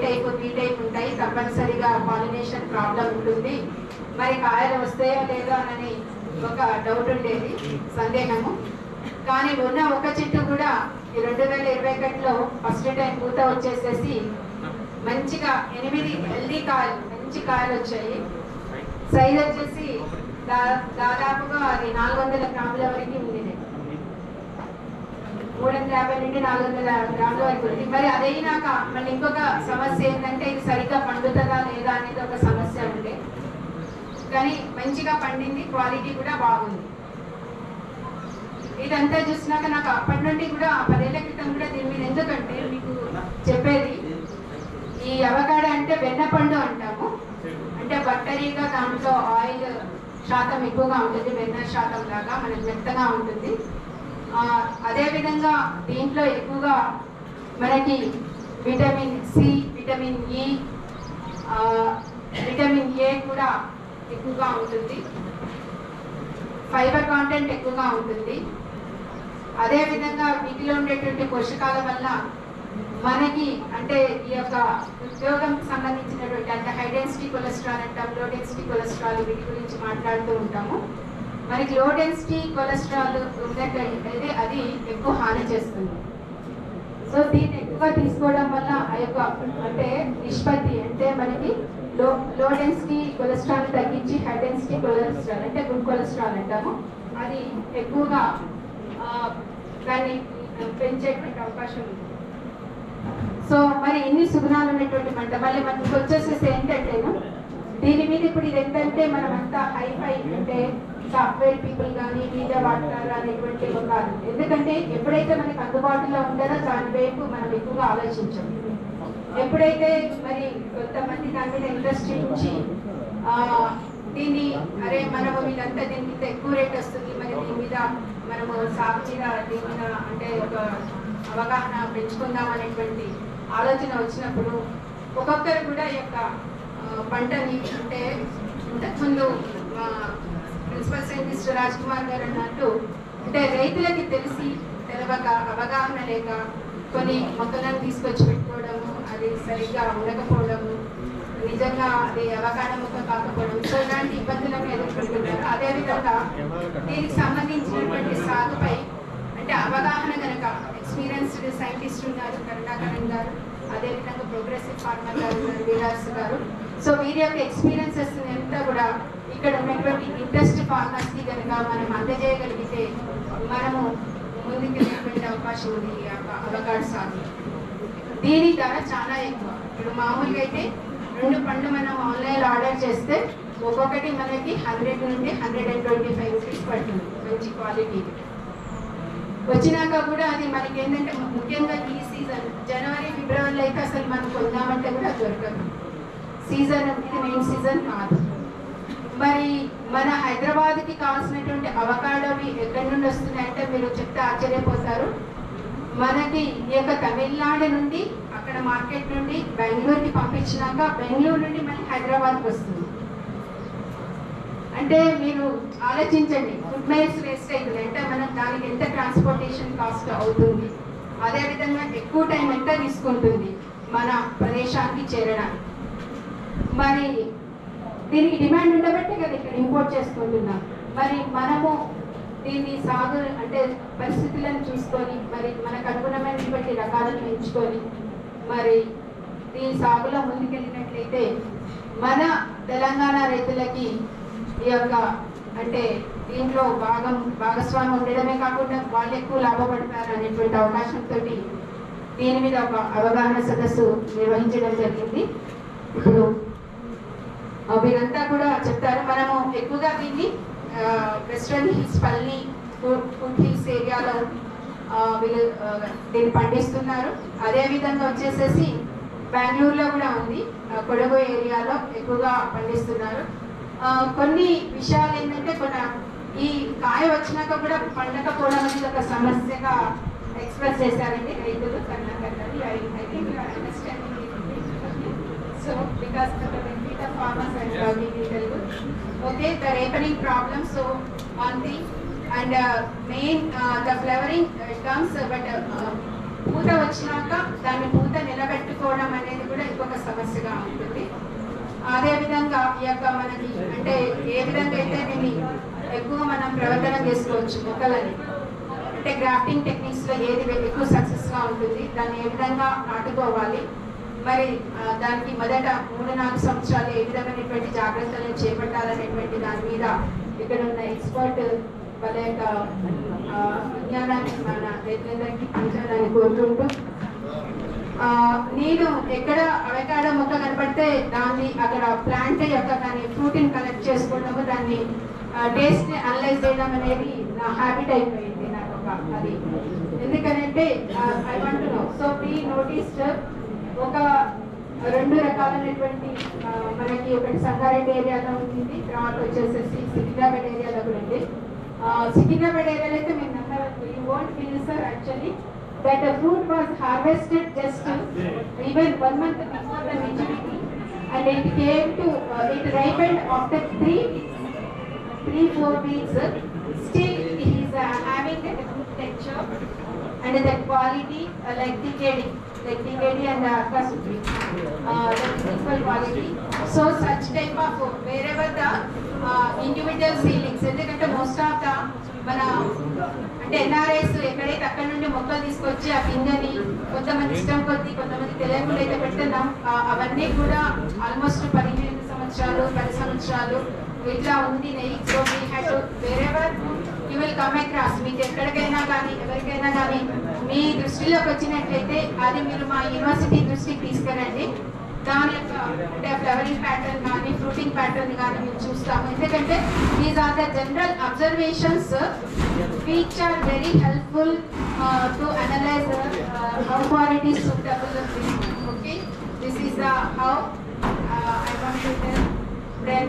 Type B type ఉంటాయి తప్పనిసరిగా pollination problem ఉంటుంది మరి కాయలు వస్తాయో లేదో అని ఒక డౌట్ ఉండేది సందేహము కానీ ఉన్న ఒక చెట్టు కూడా ఈ రెండు వేల ఇరవై ఒకటిలో ఫస్ట్ టైం పూత వచ్చేసేసి మంచిగా ఎనిమిది హెల్దీ కాయలు మంచి కాయలు వచ్చాయి సైజ్ వచ్చేసి దా- దాదాపుగా అది నాలుగు వందల గ్రాముల వరకు ఉంది మూడు వందల యాభై నుండి నాలుగు వందల గ్రాముల వరకు ఉంది మరి అదైనాక మళ్ళీ ఇంకొక సమస్య ఏంటంటే ఇది సరిగ్గా పండుతుందా లేదా అనేది ఒక సమస్య ఉండే కానీ మంచిగా పండింది క్వాలిటీ కూడా బాగుంది ఇదంతా చూసినాక నాకు అప్పటి నుండి కూడా ఆ పదేళ్ల క్రితం కూడా దీని మీద ఎందుకంటే మీకు చెప్పేది ఈ అవకాడ అంటే వెన్నపండు అంటాము అంటే బట్టరీగా దాంట్లో ఆయిల్ శాతం ఎక్కువగా ఉంటుంది వెన్న శాతం లాగా మనకి మెత్తగా ఉంటుంది ఆ, అదేవిధంగా దీంట్లో ఎక్కువగా మనకి విటమిన్ సి విటమిన్ ఈ ఆ, విటమిన్ ఏ కూడా ఎక్కువగా ఉంటుంది ఫైబర్ కాంటెంట్ ఎక్కువగా ఉంటుంది అదేవిధంగా వీటిలో ఉండేటువంటి పోషకాల వల్ల మనకి అంటే ఈ యొక్క ఉద్యోగం సంబంధించినటువంటి అంటే హై డెన్సిటీ కొలెస్ట్రాల్ అంటాం లో డెన్సిటీ కొలెస్ట్రాల్ వీటి గురించి మాట్లాడుతూ ఉంటాము మనకి లో డెన్సిటీ కొలెస్ట్రాల్ ఉన్నట్టయితే అది ఎక్కువ హాని చేస్తుంది సో దీన్ని ఎక్కువగా తీసుకోవడం వల్ల ఆ యొక్క అంటే నిష్పత్తి అంటే మనకి లో లో డెన్సిటీ కొలెస్ట్రాల్ తగ్గించి హై డెన్సిటీ కొలెస్ట్రాల్ అంటే గుడ్ కొలెస్ట్రాల్ అంటాము అది ఎక్కువగా ఆ, దాన్ని పెంచేటువంటి అవకాశం ఉంది సో మరి ఎన్ని సుగుణాలు ఉన్నటువంటి పంట మళ్ళీ మనకి వచ్చేసేసి ఏంటంటే దీని మీద ఇప్పుడు ఇది ఏంటంటే మనం అంతా హైఫై అంటే సాఫ్ట్వేర్ పీపుల్ కానీ మీడియా వాడతారు అనేటువంటి ఒక ఎందుకంటే ఎప్పుడైతే మనకి అందుబాటులో ఉంటుందో దాని వైపు మనం ఎక్కువగా ఆలోచించాం ఎప్పుడైతే మరి కొంతమంది దాని మీద ఇంట్రెస్ట్ చూపించి ఆ, దీన్ని అరే మనము వీళ్ళంతా దీని మీద ఎక్కువ రేట్ వస్తుంది మరి దీని మీద మనము సాగు మీద దీని మీద అంటే ఒక అవగాహన పెంచుకుందాం అనేటువంటి ఆలోచన వచ్చినప్పుడు ఒక్కొక్కరు కూడా ఈ యొక్క ఆ, పంటని అంటే ఇంతకుముందు మా ప్రిన్సిపల్ సైంటిస్ట్ రాజ్ కుమార్ గారు అన్నట్టు అంటే రైతులకి తెలిసి తెలవక అవగాహన లేక కొన్ని మొక్కలను తీసుకొచ్చి పెట్టుకోవడము అది సరిగ్గా ఉండకపోవడము నిజంగా అది అవగాహన మొక్క కాకపోవడం సో ఇలాంటి ఇబ్బందులను ఎదుర్కొంటున్నారు అదేవిధంగా దీనికి సంబంధించినటువంటి సాగుపై అంటే అవగాహన కనుక ఎక్స్పీరియన్స్డ్ సైంటిస్ట్ ఉన్నారు కరుణాకరణ్ గారు అదేవిధంగా ప్రోగ్రెసివ్ ఫార్మర్ గారు ఉన్నారు విలాస్ గారు సో వీరి యొక్క ఎక్స్పీరియన్సెస్ అంతా కూడా ఇక్కడ ఉన్నటువంటి ఇంట్రెస్ట్ ఫార్మర్స్ కి కనుక మనం అందజేయగలిగితే మనము ముందుకెళ్ళేటువంటి అవకాశం ఉంది ఈ యొక్క అవగాహన సాగు దీని ధర చాలా ఎక్కువ ఇప్పుడు మామూలుగా అయితే రెండు పండ్లు మనం ఆన్లైన్ ఆర్డర్ చేస్తే ఒక్కొక్కటి మనకి హండ్రెడ్ నుండి hundred and twenty five rupees పడుతుంది మంచి క్వాలిటీ వచ్చినాక కూడా అది మనకి ఏంటంటే ముఖ్యంగా ఈ సీజన్ జనవరి ఫిబ్రవరిలో అయితే అసలు మనం కొందామంటే కూడా దొరకదు సీజన్ ఇది మెయిన్ సీజన్ కాదు మరి మన హైదరాబాద్కి కావాల్సినటువంటి అవకాడోవి ఎక్కడి నుండి వస్తున్నాయంటే మీరు చెప్తే ఆశ్చర్యపోతారు మనకి ఈ యొక్క తమిళనాడు నుండి అక్కడ మార్కెట్ నుండి బెంగళూరుకి పంపించినాక బెంగళూరు నుండి మళ్ళీ హైదరాబాద్కి వస్తుంది అంటే మీరు ఆలోచించండి ఫుడ్ మైల్స్ వేస్ట్ అవుతుంది అంటే మనం దానికి ఎంత ట్రాన్స్పోర్టేషన్ కాస్ట్ అవుతుంది అదేవిధంగా ఎక్కువ టైం ఎంత తీసుకుంటుంది మన ప్రదేశానికి చేరడానికి మరి దీనికి డిమాండ్ ఉండబట్టే కదా ఇక్కడ ఇంపోర్ట్ చేసుకుంటున్నాం మరి మనము దీన్ని సాగు అంటే పరిస్థితులను చూసుకొని మరి మనకు అనుగుణమైనటువంటి రకాలను ఎంచుకొని మరి దీని సాగులో ముందుకెళ్ళినట్లయితే మన తెలంగాణ రైతులకి ఈ యొక్క అంటే దీంట్లో భాగం భాగస్వామ్యం ఉండడమే కాకుండా వాళ్ళు ఎక్కువ లాభపడతారు అనేటువంటి అవకాశంతో దీని మీద ఒక అవగాహన సదస్సు నిర్వహించడం జరిగింది ఇప్పుడు ఆ, వీరంతా కూడా చెప్తారు మనము ఎక్కువగా దీన్ని వెస్ట్రన్ హిల్స్ పల్లి ఫుడ్ ఫుడ్ హిల్స్ ఏరియాలో ఆ, వీళ్ళు ఆ, దీన్ని పండిస్తున్నారు అదే విధంగా వచ్చేసేసి బెంగళూరులో కూడా ఉంది ఆ, కొడగు ఏరియాలో ఎక్కువగా పండిస్తున్నారు ఆ, కొన్ని విషయాలు ఏంటంటే కొన్ని ఈ కాయ వచ్చినాక కూడా పండకపోవడం అనేది ఒక సమస్యగా ఎక్స్ప్రెస్ చేశారండి రైతులు Karnataka I think understanding So because the benefit of farmers and talking in Telugu. Okay, the ripening problem, so one thing. And uh, main, uh, the flowering uh, comes, uh, but uh, పూత వచ్చినాక దాన్ని పూత నిలబెట్టుకోవడం అనేది కూడా ఇంకొక ఈ యొక్క మనకి అంటే ఏ విధంగా అయితే దీన్ని ఎక్కువ మనం ప్రవర్తన చేసుకోవచ్చు మొక్కలని అంటే గ్రాఫ్టింగ్ టెక్నిక్స్ లో ఏది ఎక్కువ సక్సెస్ గా ఉంటుంది దాన్ని ఏ విధంగా నాటుకోవాలి మరి ఆ, దానికి మొదట మూడు నాలుగు సంవత్సరాలు ఏ విధమైనటువంటి జాగ్రత్తలను చేపట్టాలనేటువంటి దాని మీద ఇక్కడ ఉన్న ఎక్స్పర్ట్ వాళ్ళ యొక్క ఆ, విజ్ఞానాన్ని మన రైతులందరికీ పంచాలని కోరుకుంటూ ఆ, నేను ఎక్కడ అవకాడో మొక్క కనపడితే దాన్ని అక్కడ ప్లాంట్ యొక్క దాని ఫ్రూట్ ని కలెక్ట్ చేసుకోవడము దాన్ని టేస్ట్ ని అనలైజ్ చేయడం అనేది నా హ్యాబిట్ అయిపోయింది నాకు ఒక అది ఎందుకనంటే I want know so we noticed ఒక రెండు రకాలైనటువంటి ఆ, మనకి ఒకటి సంగారెడ్డి ఏరియాలో ఉంది తర్వాత వచ్చేసేసి సికింద్రాబాద్ ఏరియాలో కూడా ఉంది ఆ, సికింద్రాబాద్ ఏరియాలో అయితే మేము నమ్మరు you won't feel sir actually that the fruit was harvested just uh, even one month before the maturity and it came to uh, it ripened after three weeks three four weeks uh, still it is uh, having that good texture and the quality uh, like TKD like TKD and uh, Kasubi uh, that is equal quality so such type of uh, wherever the uh, individual seedlings ఎందుకంటే most of the మన అంటే NRIs ఎక్కడైతే అక్కడ నుండి మొక్కలు తీసుకొచ్చి ఆ పిందని కొంతమంది ఇష్టం కొద్ది కొంతమంది తెలియకుండా అయితే పెడుతున్నాం ఆ, అవన్నీ కూడా ఆల్మోస్ట్ పదిహేను సంవత్సరాలు పది సంవత్సరాలు ఇట్లా ఉంది నెయ్యి so we had wherever you will come across మీకు ఎక్కడికైనా కానీ ఎవరికైనా కానీ మీ దృష్టిలోకి వచ్చినట్లయితే అది మీరు మా యూనివర్సిటీ దృష్టికి తీసుకురండి దాని యొక్క అంటే ఫ్లవరింగ్ ప్యాటర్న్ కానీ ఫ్రూటింగ్ ప్యాటర్న్ కానీ మేము చూస్తాము ఎందుకంటే these are the general observations which are very helpful to analyse how far it is suitable okay this is the how I want to tell then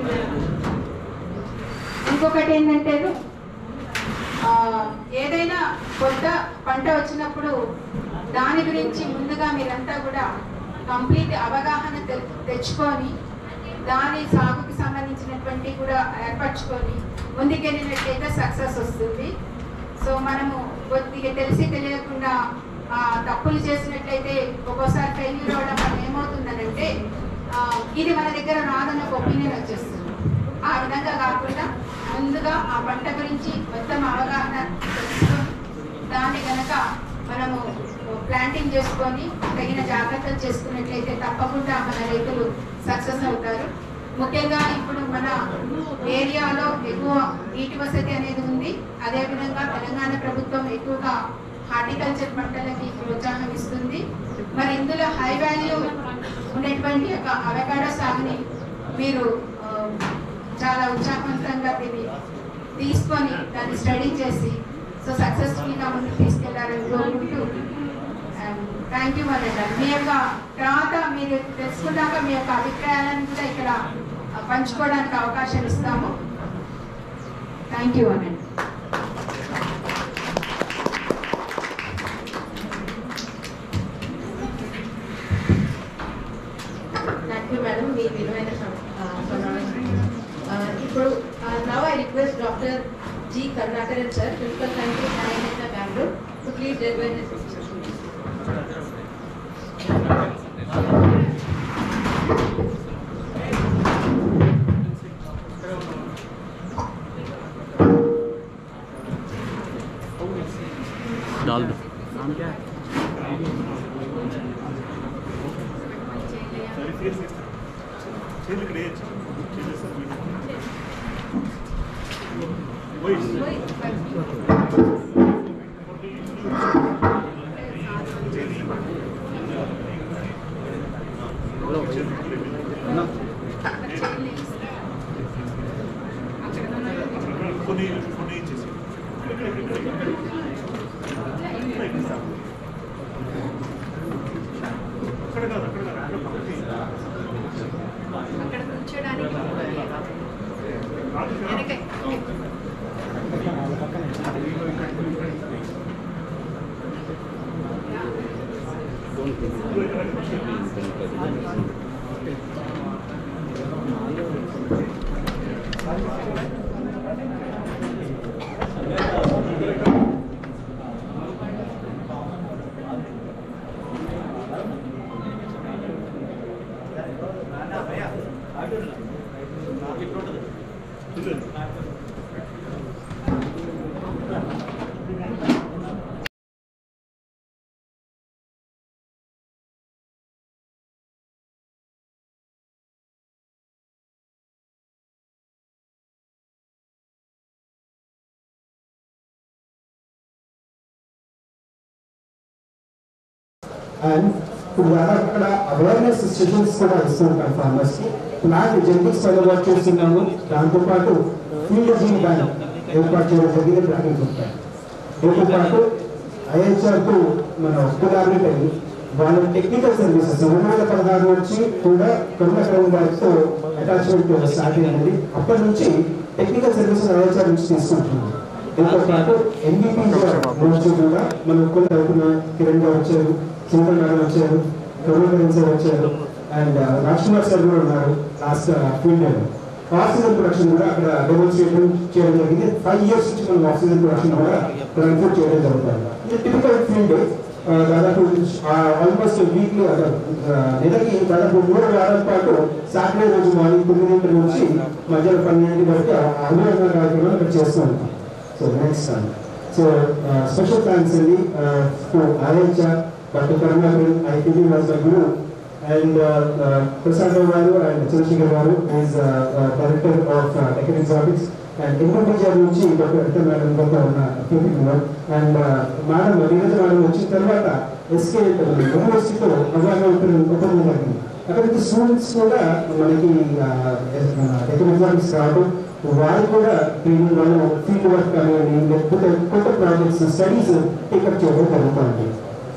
ఇంకొకటి ఏంటంటే ఆ, ఏదైనా కొత్త పంట వచ్చినప్పుడు దాని గురించి ముందుగా మీరంతా కూడా కంప్లీట్ అవగాహన తె- తెచ్చుకొని దాని సాగుకి సంబంధించినటువంటి కూడా ఏర్పరచుకొని ముందుకెళ్ళినట్లయితే సక్సెస్ వస్తుంది సో మనము కొద్దిగా తెలిసి తెలియకుండా ఆ, తప్పులు చేసినట్లయితే ఒక్కోసారి ఫెయిల్యూర్ అవ్వడం వల్ల ఏమవుతుందనంటే ఆ, ఇది మన దగ్గర రాదన్న ఒక ఒపీనియన్ వచ్చేస్తుంది ఆ విధంగా కాకుండా ముందుగా ఆ పంట గురించి మొత్తం అవగాహన తెలుసుకొని దాన్ని గనక మనము ప్లాంటింగ్ చేసుకొని తగిన జాగ్రత్తలు చేసుకున్నట్లయితే తప్పకుండా మన రైతులు సక్సెస్ అవుతారు ముఖ్యంగా ఇప్పుడు మన ఏరియాలో ఎక్కువ నీటి వసతి అనేది ఉంది అదేవిధంగా తెలంగాణ ప్రభుత్వం ఎక్కువగా హార్టికల్చర్ పంటలకి ప్రోత్సాహం ఇస్తుంది మరి ఇందులో హై వాల్యూ ఉన్నటువంటి ఒక అవకాడో సాగుని మీరు ఆ, చాలా ఉత్సాహవంతంగా దీన్ని తీసుకొని దాన్ని స్టడీ చేసి సో సక్సెస్ఫుల్గా ముందుకు తీసుకెళ్లారని కోరుకుంటూ థ్యాంక్ యూ అనండి మీ యొక్క తర్వాత మీరు తెలుసుకున్నాక మీ యొక్క అభిప్రాయాలను కూడా ఇక్కడ ఆ, పంచుకోవడానికి అవకాశం ఇస్తాము థ్యాంక్ యూ అనండి థ్యాంక్ యూ మేడం మీ విలువైన సం- ఆ, సమావేశం ఆ, ఇప్పుడు now I request doctor G Karunakaran sir principal scientist INS Bengaluru to please deliver this डाल दो नाम क्या है కొన్ని కొన్ని ఇచ్చేసి అక్కడ కాదు అక్కడ కాదు అక్కడ పక్కకి. అక్కడ కూర్చోడానికి కాదు ఇక్కడ. వెనక అండ్ ఇప్పుడు దాదాపు ఇక్కడ అవేర్నెస్ సెషన్స్ కూడా ఇస్తూ ఉంటాం ఫార్మర్స్ కి ప్లాంట్ జెనటిక్స్ పైన వర్క్ చేస్తున్నాము దాంతో పాటు ఫీల్డ్ జీన్ బ్యాంక్ ఏర్పాటు చేయడం జరిగింది ప్లానింగ్ ఉంటాయి దీంతో పాటు ఐహెచ్ఆర్ కు మనం కొలాబరేట్ అయ్యి వాళ్ళ టెక్నికల్ సర్వీసెస్ రెండు వేల పదహారు నుంచి కూడా కరుణాకరణ్ గారితో అటాచ్మెంట్ స్టార్ట్ అయింది అప్పటి నుంచి టెక్నికల్ సర్వీసెస్ ఐహెచ్ఆర్ నుంచి తీసుకుంటున్నాం దీంతో పాటు ఎన్బిపి నుంచి కూడా మనం కొన్ని తరపున కిరణ్ గారు వచ్చారు చింతన్ గారు వచ్చారు కరుణాకరణ్ సార్ వచ్చారు అండ్ రాజ్కుమార్ సార్ కూడా ఉన్నారు లాస్ట్ ఫీల్డ్ ఆక్సిజన్ ప్రొడక్షన్ కూడా అక్కడ డెమోన్స్ట్రేషన్ చేయడం జరిగింది ఫైవ్ ఇయర్స్ నుంచి మనం ఆక్సిజన్ ప్రొడక్షన్ కూడా ట్రాన్స్పోర్ట్ చేయడం జరుగుతుంది ఇది టిపికల్ ఫీల్డ్ దాదాపు ఆల్మోస్ట్ వీక్లీ నెలకి దాదాపు మూడు వారాల పాటు సాటర్డే రోజు మార్నింగ్ తొమ్మిదింటి నుంచి మధ్యాహ్నం పన్నెండు వరకు అనుభవంగా కార్యక్రమాలు ఇక్కడ చేస్తూ ఉంటాం so next so special thanks అండి IHR doctor Karunakaran ITV was my guru and Prasad గారు అండ్ చంద్రశేఖర్ గారు is director of technique Exotics and Indonesia నుంచి డాక్టర్ అర్థ మేడం గారితో ఉన్న అండ్ మేడం నీరజ మేడం వచ్చిన తర్వాత ఎస్కే యూనివర్సిటీతో అవగాహన ఒప్పందం జరిగింది అక్కడ నుంచి స్టూడెంట్స్ కూడా మనకి టెక్నిక్ ఎగ్జామిక్స్ రావడం వారు కూడా ట్రైనింగ్ వాళ్ళు ఫీల్డ్ వర్క్ కానివ్వండి లేకపోతే కొత్త ప్రాజెక్ట్స్ స్టడీస్ టేకప్ చేయడం జరుగుతుంది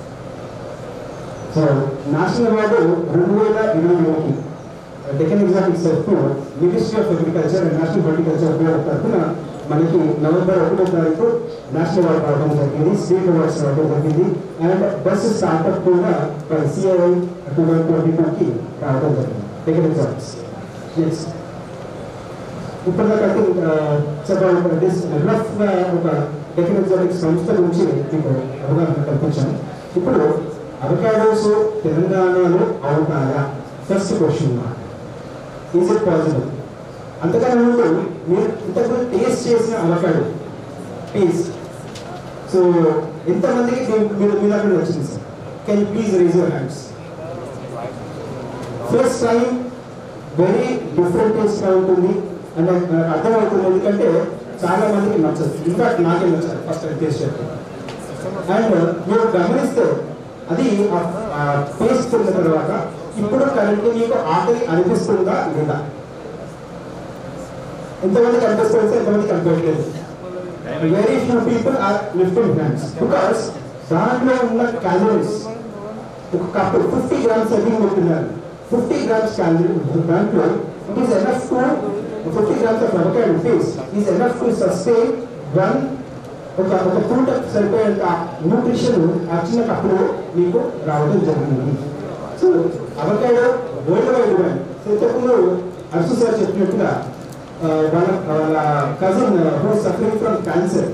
సో నేషనల్ అవార్డు రెండు వేల ఇరవై ఒకటి డెక్కన్ ఎగ్జామిక్స్ తరఫు ministry of agriculture and national horticulture board తరఫున మనకి నవంబర్ ఒకటో తారీఖు నేషనల్ అవార్డు రావడం జరిగింది స్టేట్ అవార్డ్స్ రావడం జరిగింది అండ్ బస్ స్టార్ట్అప్ కూడా సిఐఐ టూ థౌసండ్ ట్వంటీ టూకి రావడం జరిగింది డెక్కన్ ఎగ్జామిక్స్ నెక్స్ట్ ఇప్పటిదాకా చెప్పాలంటే రఫ్ గా ఒక డెక్కన్ ఎగ్జామిక్స్ సంస్థ గురించి మీకు అవగాహన కల్పించాను ఇప్పుడు అవకాడోస్ తెలంగాణలో అవుతాయా first question is it possible అంతకన్నా ముందు మీరు ఇంతకుముందు టేస్ట్ చేసిన అవకాడో టేస్ట్ సో ఎంతమందికి మీ- మీరు మీ దగ్గర వచ్చింది sir can please raise your hands first time very different taste గా ఉంటుంది అండ్ అర్థమవుతుంది ఎందుకంటే చాలా మందికి నచ్చదు ఇన్ఫాక్ట్ నాకే నచ్చదు ఫస్ట్ టైం టేస్ట్ చేస్తాను అండ్ మీరు గమనిస్తే అది టేస్ట్ తిన్న తర్వాత ఇప్పుడు కరెంట్ మీకు ఆకలి అనిపిస్తుందా లేదా ఎంతమందికి అనిపిస్తుంది ఎంతమందికి అనిపించలేదు very few people are lifting hands because దాంట్లో ఉన్న క్యాలరీస్ ఒక కప్ ఫిఫ్టీ గ్రామ్స్ సర్వింగ్ ఉంటున్నారు ఫిఫ్టీ గ్రామ్స్ క్యాలరీ దాంట్లో it is enough to fifty grams of avocado piece is enough to sustain one ఒక ఒక పూట సరిపోయేంత న్యూట్రిషన్ ఆ చిన్న కప్పులో మీకు రావడం జరిగింది so avocado world wide demand so ఇంతకుముందు అర్సు సార్ చెప్పినట్టుగా ఆ, వాళ్ళ వాళ్ళ cousin who suffering from cancer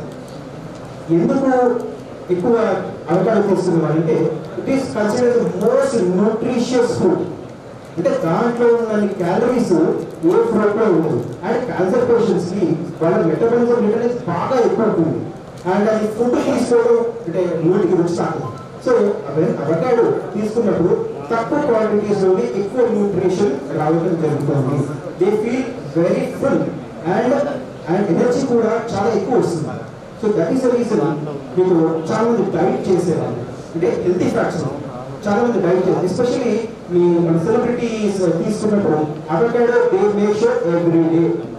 ఎందుకు ఎక్కువ అవకాడో తీసుకున్నారు అంటే it is consider most nutritious food అంటే దాంట్లో ఉన్న క్యాలరీస్ ఏ ఫ్రూట్ లో ఉండదు అండ్ క్యాన్సర్ పేషెంట్స్ కి వాళ్ళ మెటబాలిజం రేట్ అనేది బాగా ఎక్కువ ఉంటుంది అండ్ అది ఫుడ్ తీసుకోవడం అంటే నోటికి రుచి తాకదు సో అవకాడో తీసుకున్నప్పుడు తక్కువ క్వాంటిటీస్ లోని ఎక్కువ న్యూట్రిషన్ రావడం జరుగుతుంది they feel very full and and energy కూడా చాలా ఎక్కువ వస్తుంది so that is the reason మీకు చాలా మంది డైట్ చేసేవాళ్ళు అంటే హెల్తీ ఫ్యాక్ట్స్ చాలా మంది డైట్ చేస్తారు ఎస్పెషల్లీ మీ మన సెలబ్రిటీస్ తీసుకున్నప్పుడు avocado they make sure every day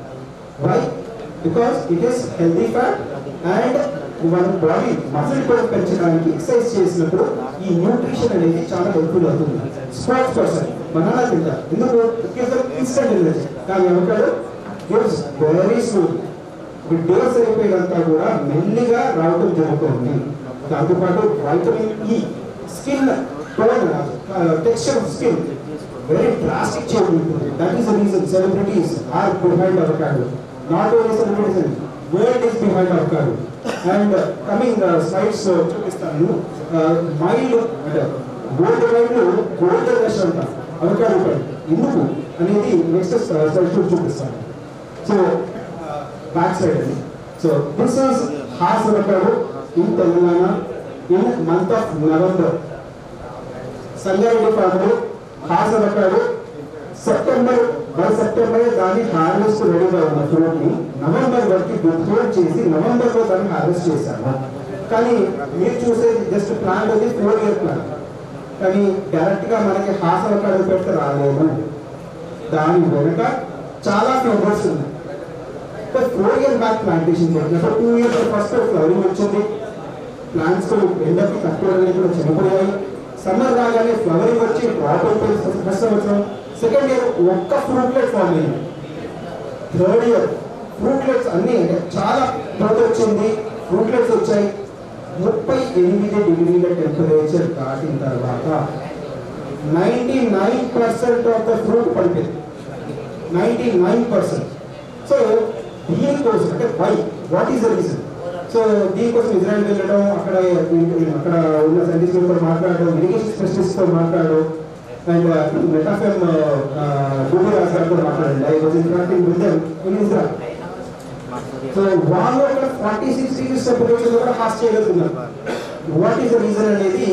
why because it is healthy fat and మన బాడీ మసిల్ కూడా పెంచడానికి ఎక్సర్సైజ్ చేసినప్పుడు ఈ న్యూట్రిషన్ అనేది చాలా హెల్ప్ఫుల్ అవుతుంది స్పోర్ట్స్ పర్సన్ బనానా తింటారు ఎందుకు ఇన్స్టెంట్ ఎనర్జీ కానీ అవకాడో గివ్స్ వెరీ స్మూత్ ఒక డే సరిపోయేదంతా కూడా మెల్లిగా రావడం జరుగుతుంది దాంతోపాటు vitamin E skin texture of skin very drastic change ఉంటుంది that is the reason celebrities are behind avocado not only celebrities world is behind avocado and coming slides చూపిస్తాను mild అంటే గోల్డ్ మైండ్ గోల్డ్ రష్ అంటాం avocado పై ఎందుకు అనేది next slide చూపిస్తాను so back side అండి so this is has avocado in Telangana in month of November Sangareddy farmer Hass avocado September by September దాన్ని harvest రెడీగా ఉన్న ఫ్రూట్ ని నవంబర్ వరకు డిక్లేర్ చేసి నవంబర్ లో దాన్ని హార్వెస్ట్ చేశాము కానీ మీరు చూసేది జస్ట్ ప్లాంట్ అది ఫోర్ ఇయర్ ప్లాంట్ కానీ డైరెక్ట్గా మనకి హాసన కడుగు పెడితే రాలేదు దాని వెనుక చాలా ఫ్లవర్స్ ఉన్నాయి ఫోర్ ఇయర్ బ్యాక్ ప్లాంటేషన్ చేసిన టూ ఇయర్స్ ఫస్ట్ ఫ్లవరింగ్ వచ్చింది ప్లాంట్స్ ఎండకి తక్కువ కూడా చనిపోయాయి సమ్మర్ రాగానే ఫ్లవరింగ్ వచ్చి డ్రాప్ అయిపోయింది ఫస్ట్ సంవత్సరం సెకండ్ ఇయర్ ఒక్క ఫ్రూట్లెట్ ఫామ్ అయింది థర్డ్ ఇయర్ ఫ్రూట్లెట్స్ అన్ని అంటే చాలా గ్రోత్ వచ్చింది ఫ్రూట్లెట్స్ వచ్చాయి ముప్పై ఎనిమిది డిగ్రీల టెంపరేచర్ దాటిన తర్వాత ninety nine percent of the fruit పడిపోయింది నైంటీ నైన్ పర్సెంట్ సో దీనికోసం అంటే why what is the reason so దీనికోసం ఇజ్రాయల్ వెళ్ళడం అక్కడ అక్కడ ఉన్న సైంటిస్ట్ కూడా మాట్లాడడం ఇరిగేషన్ స్పెషలిస్ట్ తో మాట్లాడడం అండ్ మెటాఫెమ్ గూగుల్ గారు కూడా మాట్లాడండి I was interacting with them in Israel so వాళ్ళు అక్కడ ఫార్టీ సిక్స్ డిగ్రీస్ టెంపరేచర్ కూడా పాస్ చేయగలుగుతున్నారు వాట్ ఈస్ ద రీజన్ అనేది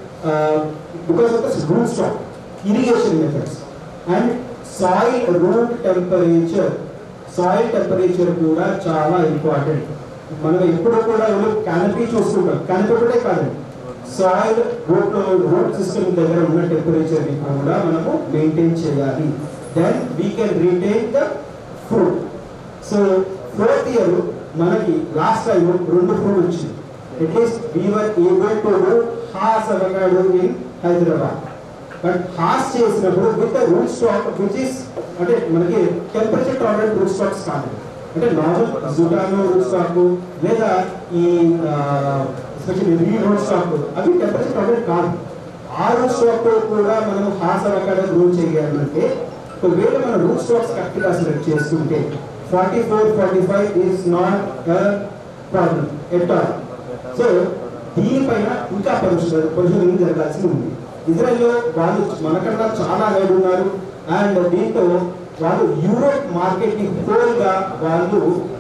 because of the root stock irrigation methods and soil root temperature soil temperature కూడా చాలా ఇంపార్టెంట్ మనం ఎప్పుడు కూడా క్యానపీ చూస్తుంటాం క్యానపీ ఒకటే కాదండి సాయిల్ రూట్ రూట్ సిస్టమ్ దగ్గర ఉన్న టెంపరేచర్ ని కూడా మనము మెయింటైన్ చేయాలి then we can retain the fruit so fourth year మనకి లాస్ట్ టైం రెండు ఫ్రూట్ వచ్చింది at least we are able to do Hass avocado in Hyderabad but Hass చేసినప్పుడు with root stock which is అంటే మనకి టెంపరేచర్ టాలరెంట్ రూట్ స్టాక్స్ కాదు అంటే normal జుటానో route stock లేదా ఈ ఎస్పెషల్లీ రీ రూట్ స్టాక్ అవి టెంపరేచర్ టాలరెంట్ కాదు ఆ రూట్ స్టాక్ తో కూడా మనం హాస్ అవకాడో గ్రో చేయాలంటే ఒకవేళ మనం రూట్ స్టాక్స్ కరెక్ట్గా సెలెక్ట్ చేసుకుంటే forty four forty five is not problem at all so దీనిపైన ఇంకా పరిశోధన పరిశోధన జరగాల్సి ఉంది ఇజ్రాయెల్లో వాళ్ళు మనకన్నా చాలా గైడ్ ఉన్నారు అండ్ దీంతో వాళ్ళు యూరోప్ మార్కెట్ ని హోల్ గా వాళ్ళు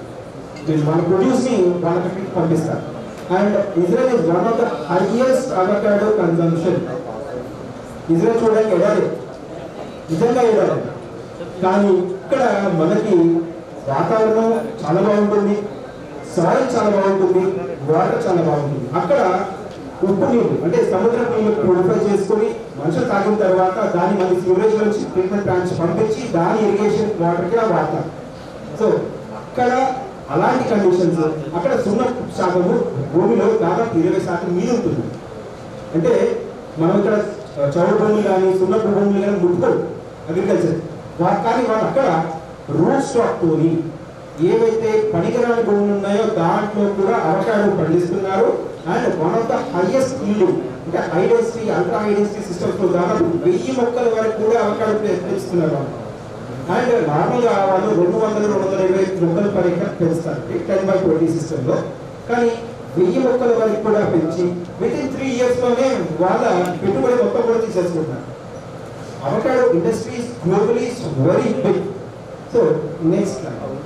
మన ప్రొడ్యూస్ ని వాళ్ళకి పంపిస్తారు and Israel is one of the highest avocado consumption Israel చూడడానికి ఎడాలి నిజంగా ఎడాలి కానీ ఇక్కడ మనకి వాతావరణం చాలా బాగుంటుంది సాయిల్ చాలా బాగుంటుంది వాటర్ చాలా బాగుంటుంది అక్కడ ఉప్పు నీళ్ళు అంటే సముద్ర నీళ్ళు ప్యూరిఫై చేసుకొని మనుషులు తాగిన తర్వాత దాన్ని మన సివరేజ్ నుంచి ట్రీట్మెంట్ ప్లాంట్స్ పంపించి దాని ఇరిగేషన్ వాటర్ కి వాడతారు సో అక్కడ అలాంటి కండిషన్స్ అక్కడ సున్న శాతము భూమిలో దాదాపు ఇరవై శాతం మీద ఉంటుంది అంటే మనం ఇక్కడ చౌడు భూమి కానీ సున్నపు భూమి కానీ ముట్టుకోరు అగ్రికల్చర్ వా- కానీ వాళ్ళు అక్కడ రూట్ స్టాక్ తోని ఏవైతే పనికిరాని భూములు ఉన్నాయో దాంట్లో కూడా అవకాశం పండిస్తున్నారు and one of the highest yielding అంటే high density ultra high density systems తో దాదాపు వెయ్యి మొక్కల వరకు కూడా అవకాశం పెంచుతున్నారు వాళ్ళు అండ్ నార్మల్ గా వాళ్ళు రెండు వందల రెండు వందల ఇరవై మొక్కలు పర్ ఎకర్ పెంచుతారు టెన్ బై ట్వంటీ సిస్టమ్ లో కానీ వెయ్యి మొక్కల వరకు కూడా పెంచి విత్ ఇన్ త్రీ ఇయర్స్ లోనే వాళ్ళ పెట్టుబడి మొత్తం కూడా తీసేసుకుంటున్నారు avocado industries globally very big so next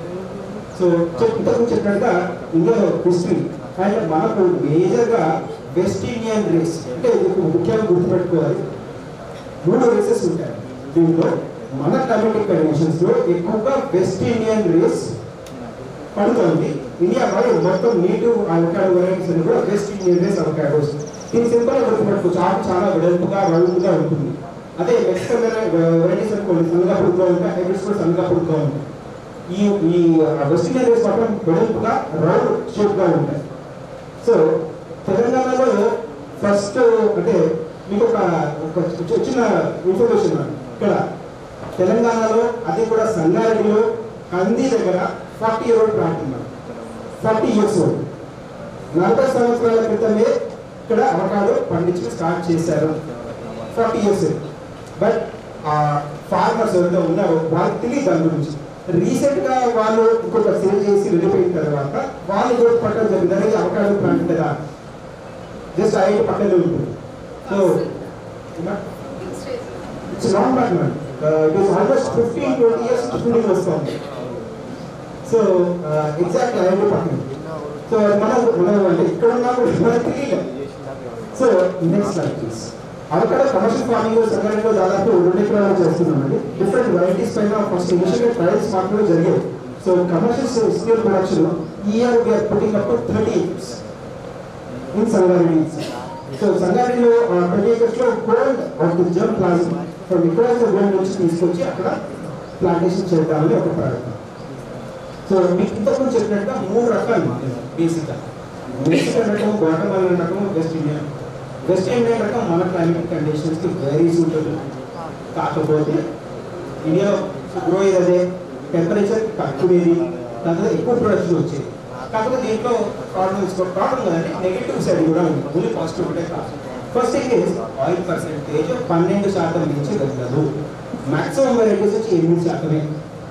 so ఇంతకు చెప్పినట్టుగా ఇందులో హిస్టరీ అండ్ మనకు మేజర్గా వెస్ట్ ఇండియన్ రేస్ అంటే ఇది ముఖ్యంగా గుర్తుపెట్టుకోవాలి మూడు రేసెస్ ఉంటాయి దీంట్లో మన క్లైమేటిక్ కండిషన్స్ లో ఎక్కువగా వెస్ట్ ఇండియన్ రేస్ పడుతుంది ఇండియా వాళ్ళు మొత్తం నీటు అవకాడో వెరైటీస్ అని కూడా వెస్ట్ ఇండియన్ రేస్ అవకాడోస్ దీని సింపుల్ గా గుర్తుపెట్టుకోవచ్చు ఆకు చాలా వెడల్పుగా రౌండ్గా ఉంటుంది అదే మెక్సికన్ వెరైటీస్ అనుకోండి సన్నగా పుడుతూ ఉంటాయి హైబ్రిడ్స్ కూడా సన్నగా పుడుతూ ఉంటాయి ఈ ఈ వెస్ట్ ఇండియన్ రేస్ మాత్రం వెడల్పుగా రౌండ్ షేప్ గా ఉంటాయి సో తెలంగాణలో ఫస్ట్ అంటే మీకు ఒక ఒక చి- చిన్న ఇన్ఫర్మేషన్ ఇక్కడ తెలంగాణలో అది కూడా సంగారెడ్డిలో కంది దగ్గర ఫార్టీ ఇయర్ ఓల్డ్ ప్లాంట్ ఉన్నారు ఫార్టీ ఇయర్స్ ఓల్డ్ నలభై సంవత్సరాల క్రితమే ఇక్కడ అవకాడో పండించడం స్టార్ట్ చేశారు ఫార్టీ ఇయర్స్ బట్ ఆ ఫార్మర్స్ ఎవరైతే ఉన్నారో వాళ్ళకి తెలియదు దాని గురించి రీసెంట్ గా వాళ్ళు ఇంకొక సేల్ చేసి వెళ్ళిపోయిన తర్వాత వాళ్ళు కూడా పట్టడం జరిగింది అనేది అవకాడో ప్లాంట్ కదా జస్ట్ ఐదు పక్కనే ఉంటుంది so it's not bad man it is almost fifteen twenty years fruiting వస్తుంది సో ఎగ్జాక్ట్ ఐదు పక్కన సో మనం మనం అంటే ఇక్కడ ఉన్నా కూడా మనకు తెలియదు so next like please avocado commercial farming లో సంగారెడ్డిలో దాదాపు రెండు ఎకరాలు చేస్తున్నామండి డిఫరెంట్ వెరైటీస్ పైన ఫస్ట్ ఇనిషియల్ ట్రయల్స్ మాత్రమే జరిగాయి so commercial scale production year we are putting up thirty in Sangareddy so సంగారెడ్డిలో ట్వంటీ ఏకర్స్ లో gold of the germplasm from across the world నుంచి తీసుకొచ్చి అక్కడ ప్లాంటేషన్ చేద్దామని ఒక ప్రయత్నం సో మీకు ఇంతకుముందు చెప్పినట్టుగా మూడు రకాలు బేసిక్గా మెక్సికన్ రకం గ్వాటమాలా రకం వెస్ట్ ఇండియా వెస్ట్ ఇండియా రకం మన క్లైమేట్ కండిషన్స్ కి వెరీ సూటబుల్ కాకపోతే ఇండియా గ్రో అదే టెంపరేచర్ తక్కువేది దాని తర్వాత ఎక్కువ ప్రొడక్షన్ వచ్చేది కాకపోతే దీంట్లో ప్రాబ్లమ్స్ ప్రాబ్లం కదండి నెగిటివ్ సైడ్ కూడా ఉంది ఓన్లీ పాజిటివ్ ఉంటే కాదు first thing is oil percentage పన్నెండు శాతం నుంచి వెళ్ళదు మాక్సిమం వెరైటీస్ వచ్చి ఎనిమిది శాతమే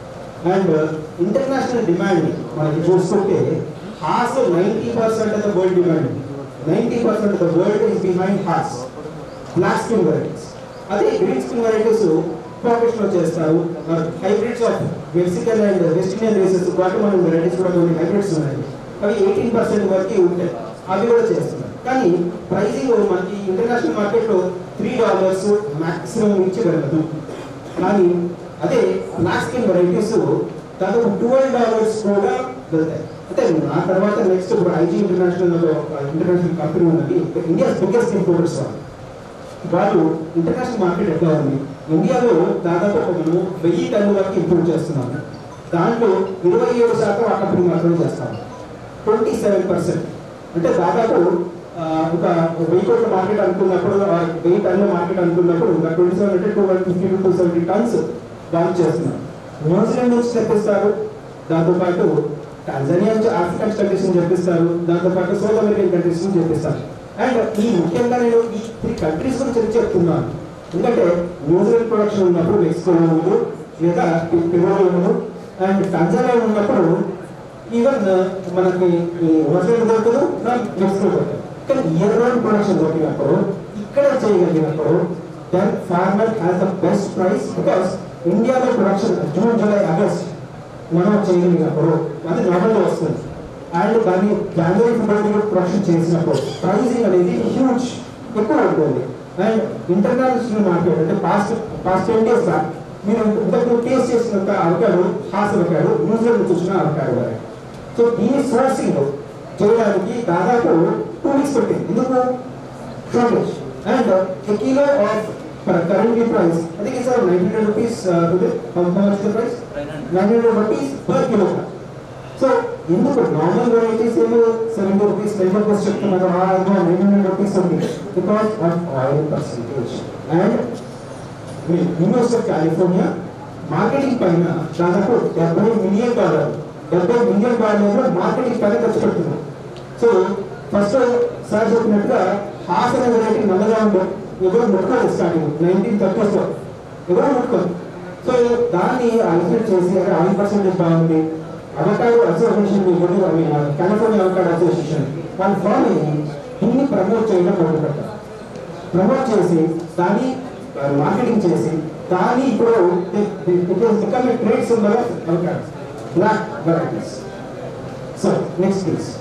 అండ్ ఇంటర్నేషనల్ డిమాండ్ మనకి చూసుకుంటే Hass ninety percent of the world demand ninety percent of the world is behind Hass black skin varieties అదే గ్రీన్ స్కిన్ వెరైటీస్ పాకెట్స్ లో చేస్తారు hybrids of Mexican and West Indian races Guatemalan varieties కూడా కొన్ని hybrids ఉన్నాయి అవి eighteen percent వరకు ఉంటాయి అవి కూడా చేస్తున్నారు కానీ ప్రైసింగ్ మనకి ఇంటర్నేషనల్ మార్కెట్ లో త్రీ డాలర్స్ మాక్సిమం ఇచ్చి వెళ్ళదు కానీ అదే బ్లాక్ స్కిన్ వెరైటీస్ దాదాపు ట్వెల్వ్ డాలర్స్ కూడా వెళ్తాయి అంటే ఆ తర్వాత నెక్స్ట్ ఇప్పుడు ఐజీ ఇంటర్నేషనల్ ఇంటర్నేషనల్ కంపెనీ ఉన్నది ఇండియా బిగ్గెస్ట్ ఇంపోర్టర్స్ వాళ్ళు వాళ్ళు ఇంటర్నేషనల్ మార్కెట్ ఎట్లా ఉంది ఇండియాలో దాదాపు ఒక మనము వెయ్యి టన్నుల వరకు ఇంపోర్ట్ చేస్తున్నాము దాంట్లో ఇరవై ఏడు శాతం ఆ కంపెనీ మాత్రమే చేస్తాము ట్వంటీ సెవెన్ పర్సెంట్ అంటే దాదాపు ఆ, ఒక వెయ్యి కోట్ల మార్కెట్ అనుకున్నప్పుడు ఆ వెయ్యి టన్నుల మార్కెట్ అనుకున్నప్పుడు ఇంకా ట్వంటీ సెవెన్ అంటే two one fifty two seventy tons వాళ్ళు చేస్తున్నారు న్యూజిలాండ్ నుంచి తెప్పిస్తారు దాంతోపాటు టాంజానియా నుంచి ఆఫ్రికన్ కంట్రీస్ నుంచి తెప్పిస్తారు దాంతోపాటు సౌత్ అమెరికన్ కంట్రీస్ నుంచి తెప్పిస్తారు అండ్ ఈ ముఖ్యంగా నేను ఈ త్రీ కంట్రీస్ గురించి ఎందుకు చెప్తున్నాను ఎందుకంటే న్యూజిలాండ్ ప్రొడక్షన్ ఉన్నప్పుడు మెక్సికోలో ఉంది లేదా పెరులో ఉంది అండ్ టాంజానియా ఉన్నప్పుడు ఈవెన్ మనకి న్యూజిలాండ్ దొరకదు మెక్సికో దొరకదు కానీ ఇయర్ రౌండ్ ప్రొడక్షన్ దొరికినప్పుడు ఇక్కడ చేయగలిగినప్పుడు then farmer has the best price because ఇండియాలో ప్రొడక్షన్ జూన్ జూలై ఆగస్ట్ మనం చేయగలిగినప్పుడు అది నవంబర్ వస్తుంది అండ్ దాన్ని జనవరి ఫిబ్రవరి ప్రొడక్షన్ చేసినప్పుడు ప్రైసింగ్ అనేది హ్యూజ్ ఎక్కువ ఉంటుంది అండ్ ఇంటర్నేషనల్ మార్కెట్ అంటే past past ten days back మీరు ఇంతకు టేస్ట్ చేసినంత అవకాడు హాస్ అవకాడు న్యూజిలాండ్ చూసిన అవకాడు సో దీని సోర్సింగ్ చేయడానికి దాదాపు టూ వీక్స్ పట్టింది ఎందుకు shortage and a kilo of per currently price I think it's around 900 rupees uh, today how, how much is the price 900 rupees per kilogram so ఎందుకు normal varieties ఏమో seventy rupees nine rupees చెప్తున్నారు ఆ ఏమో nine hundred rupees ఉంది because of oil percentage and University of California marketing పైన దాదాపు డెబ్బై million dollar డెబ్బై మిలియన్ డాలర్ మార్కెటింగ్ పైన ఖర్చు పెడుతున్నారు సో ఫస్ట్ సార్ చెప్పినట్టుగా హాఫ్ అనే వెరైటీ నల్లగా ఉండే ఎవరు ముట్టుకోలేదు స్టార్టింగ్ నైన్టీన్ థర్టీస్ లో ఎవరు ముట్టుకోదు సో దాన్ని అలిఫెట్ చేసి అక్కడ ఆయిల్ పర్సెంటేజ్ బాగుంది avocado association California avocado association వాళ్ళు ఫామ్ అయ్యి దీన్ని ప్రమోట్ చేయడం మొదలు పెట్టారు ప్రమోట్ చేసి దాన్ని మార్కెటింగ్ చేసి దాన్ని ఇప్పుడు become trade symbol of avocado black varieties so next please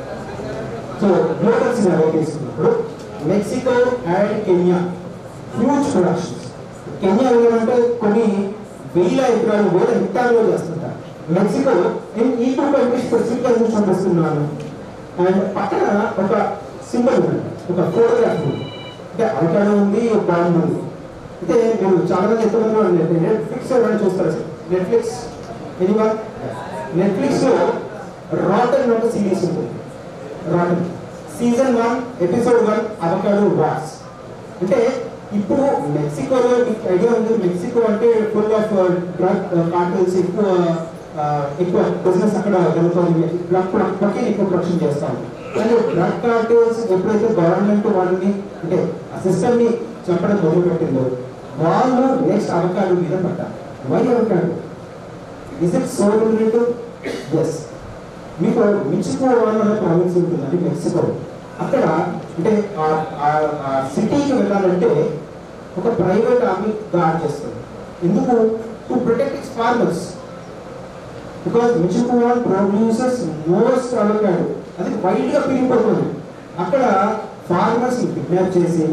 so global scenario తీసుకున్నప్పుడు Mexico and Kenya huge productions Kenya ఏమంటే కొన్ని వేల ఎకరాలు వేల హెక్టార్లో చేస్తుంటారు మెక్సికో నేను ఈ టూ కంట్రీస్ స్పెసిఫిక్గా ఎందుకు చూపిస్తున్నాను అండ్ పక్కన ఒక సింబల్ ఉంది ఒక ఫోటోగ్రాఫ్ ఉంది అంటే అవకాశం ఉంది బాండ్ ఉంది అయితే మీరు చాలా మంది ఎంతమంది నెట్ఫ్లిక్స్ ఎవరైనా చూస్తారు నెట్ఫ్లిక్స్ ఎనీవన్ నెట్ఫ్లిక్స్ లో రాటన్ ఒక సిరీస్ ఉంటుంది Rotten season one episode one avocado wars అంటే ఇప్పుడు మెక్సికోలో మీకు ఐడియా ఉంది మెక్సికో అంటే ఫుల్ ఆఫ్ డ్రగ్ కార్టల్స్ ఎక్కువ ఆ, ఎక్కువ బిజినెస్ అక్కడ జరుగుతుంది డ్రగ్ ప్రొడక్ట్ ఎక్కువ ప్రొడక్షన్ చేస్తాం కానీ డ్రగ్ కార్టల్స్ ఎప్పుడైతే గవర్నమెంట్ వాళ్ళని అంటే ఆ సిస్టమ్ ని చంపడం మొదలు పెట్టిందో వాళ్ళు నెక్స్ట్ అవకాడో మీద పడ్డారు why avocado is it so relative yes మీకు మెక్సికో అనే ప్రావిన్స్ ఉంటుందండి మెక్సికో అక్కడ అంటే ఆ సిటీకి వెళ్ళాలంటే ఒక ప్రైవేట్ ఆర్మీ గార్డ్ చేస్తుంది ఎందుకు to protect its farmers because Mexico producers most avocado అది వైడ్ గా పెరిగిపోతుంది అక్కడ ఫార్మర్స్ కిడ్నాప్ చేసి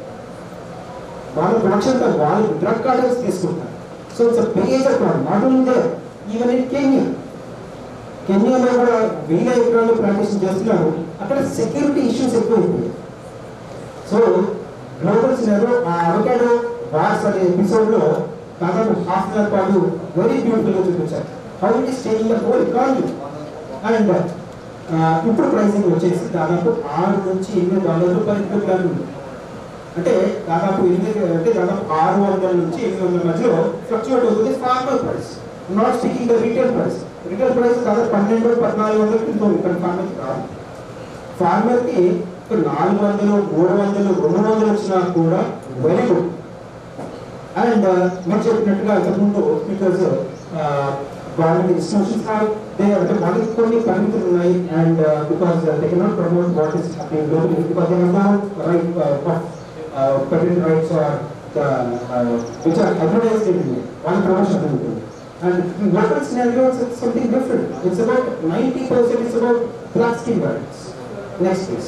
వాళ్ళ ప్రొడక్షన్ తో వాళ్ళు డ్రగ్ కార్డర్స్ తీసుకుంటారు so it's major problem not only there even in Kenya కెన్యాలో కూడా వేల ఎకరాలు ప్లాంటేషన్ చేస్తున్నారు అక్కడ సెక్యూరిటీ ఇష్యూస్ ఎక్కువ అయిపోయాయి సో గ్లోబల్ సినారో ఆ అవకాడో వార్స్ అనే ఎపిసోడ్ లో దాదాపు హాఫ్ అన్ అవర్ పాటు వెరీ బ్యూటిఫుల్ గా చూపించారు how it is changing the whole economy and ఇప్పుడు ప్రైసింగ్ వచ్చేసి దాదాపు ఆరు నుంచి ఎనిమిది డాలర్లు పర్ కిలోగ్రామ్ ఉంది అంటే దాదాపు ఎనిమిది అంటే దాదాపు ఆరు వందల నుంచి ఎనిమిది వందల మధ్యలో ఫ్లక్చువేట్ అవుతుంది farmer price not speaking the retail price retail price దాదాపు పన్నెండు పద్నాలుగు వందల ఉంటుంది ఇక్కడ ఫార్మర్ కాదు ఫార్మర్ కి ఇప్పుడు నాలుగు వందలు మూడు వందలు రెండు వందలు వచ్చినా కూడా వెరీ గుడ్ అండ్ మీరు చెప్పినట్టుగా ఇంతకుముందు స్పీకర్స్ గవర్నమెంట్ ఇన్స్టిట్యూషన్స్ దే అంటే వాళ్ళకి కొన్ని పరిమితులు ఉన్నాయి and because they cannot promote what is happening globally because they have right patent rights or the uh, which are advertised in India. One promotion ఉంటుంది. And in local scenarios, it's something different. It's about 90% it's about black skin rights. Next please.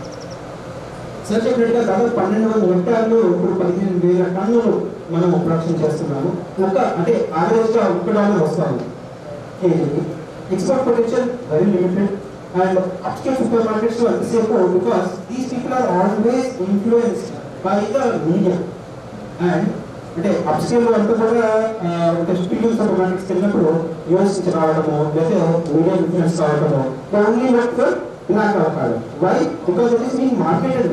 Sir చెప్పినట్టుగా దాదాపు పన్నెండు వందల హెక్టార్లు ఇప్పుడు పదిహేను వేల టన్నులు మనం ప్రొడక్షన్ చేస్తున్నాము ఒక అంటే యావరేజ్ గా ఒక డాలర్ వస్తాము కేజీకి export potential very limited and upscale super markets లో ఎంతసేపు because these people are always influenced by the media and అంటే అప్స్కేల్ అంతా కూడా ఒక స్పీకింగ్ సూపర్ మార్కెట్స్కి వెళ్ళినప్పుడు యూఎస్ నుంచి రావడము లేదా మీడియా ఇన్ఫ్లుయెన్స్ కావడము only work for black avocado why because it is been marketed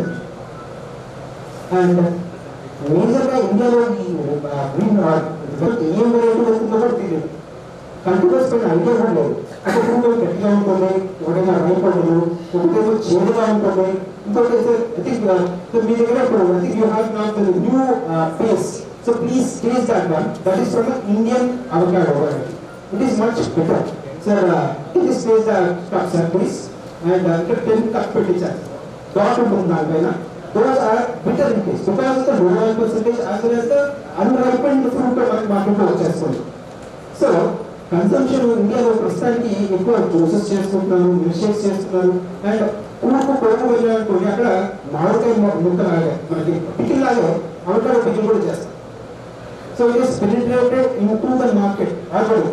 and మేజర్గా ఇండియాలో ఈ గ్రీన్ ఏం వెరైటీ వస్తుందో కూడా తెలియదు కంటిన్యూస్ పైన ఐడియా కూడా లేదు అంటే ఒకటేమో గట్టిగా ఉంటుంది ఒకటేమో రైపడదు ఒకటేమో చేదుగా ఉంటుంది ఇంకోటి ఐ థింక్ మీ దగ్గర ఇప్పుడు I think you have not new face so please taste that one that is from Indian avocado it is much better sir please taste the cup sir please and ఇక్కడ ten cup పెట్టించారు dot ఉంటుంది దానిపైన those are bitter in taste because the low oil percentage as well as the unripened fruit మనకి మార్కెట్లో వచ్చేస్తుంది so consumption ఇండియాలో ప్రస్తుతానికి ఎక్కువ జ్యూసెస్ చేసుకుంటున్నారు మిల్క్ షేక్స్ చేస్తున్నారు అండ్ కూరకు కొరకు వెళ్ళాలనుకోండి అక్కడ మామిడికాయ ముక్క లాగా మనకి పికిల్ లాగా అవకాడో పికిల్ కూడా చేస్తారు so it is penetrated into the market already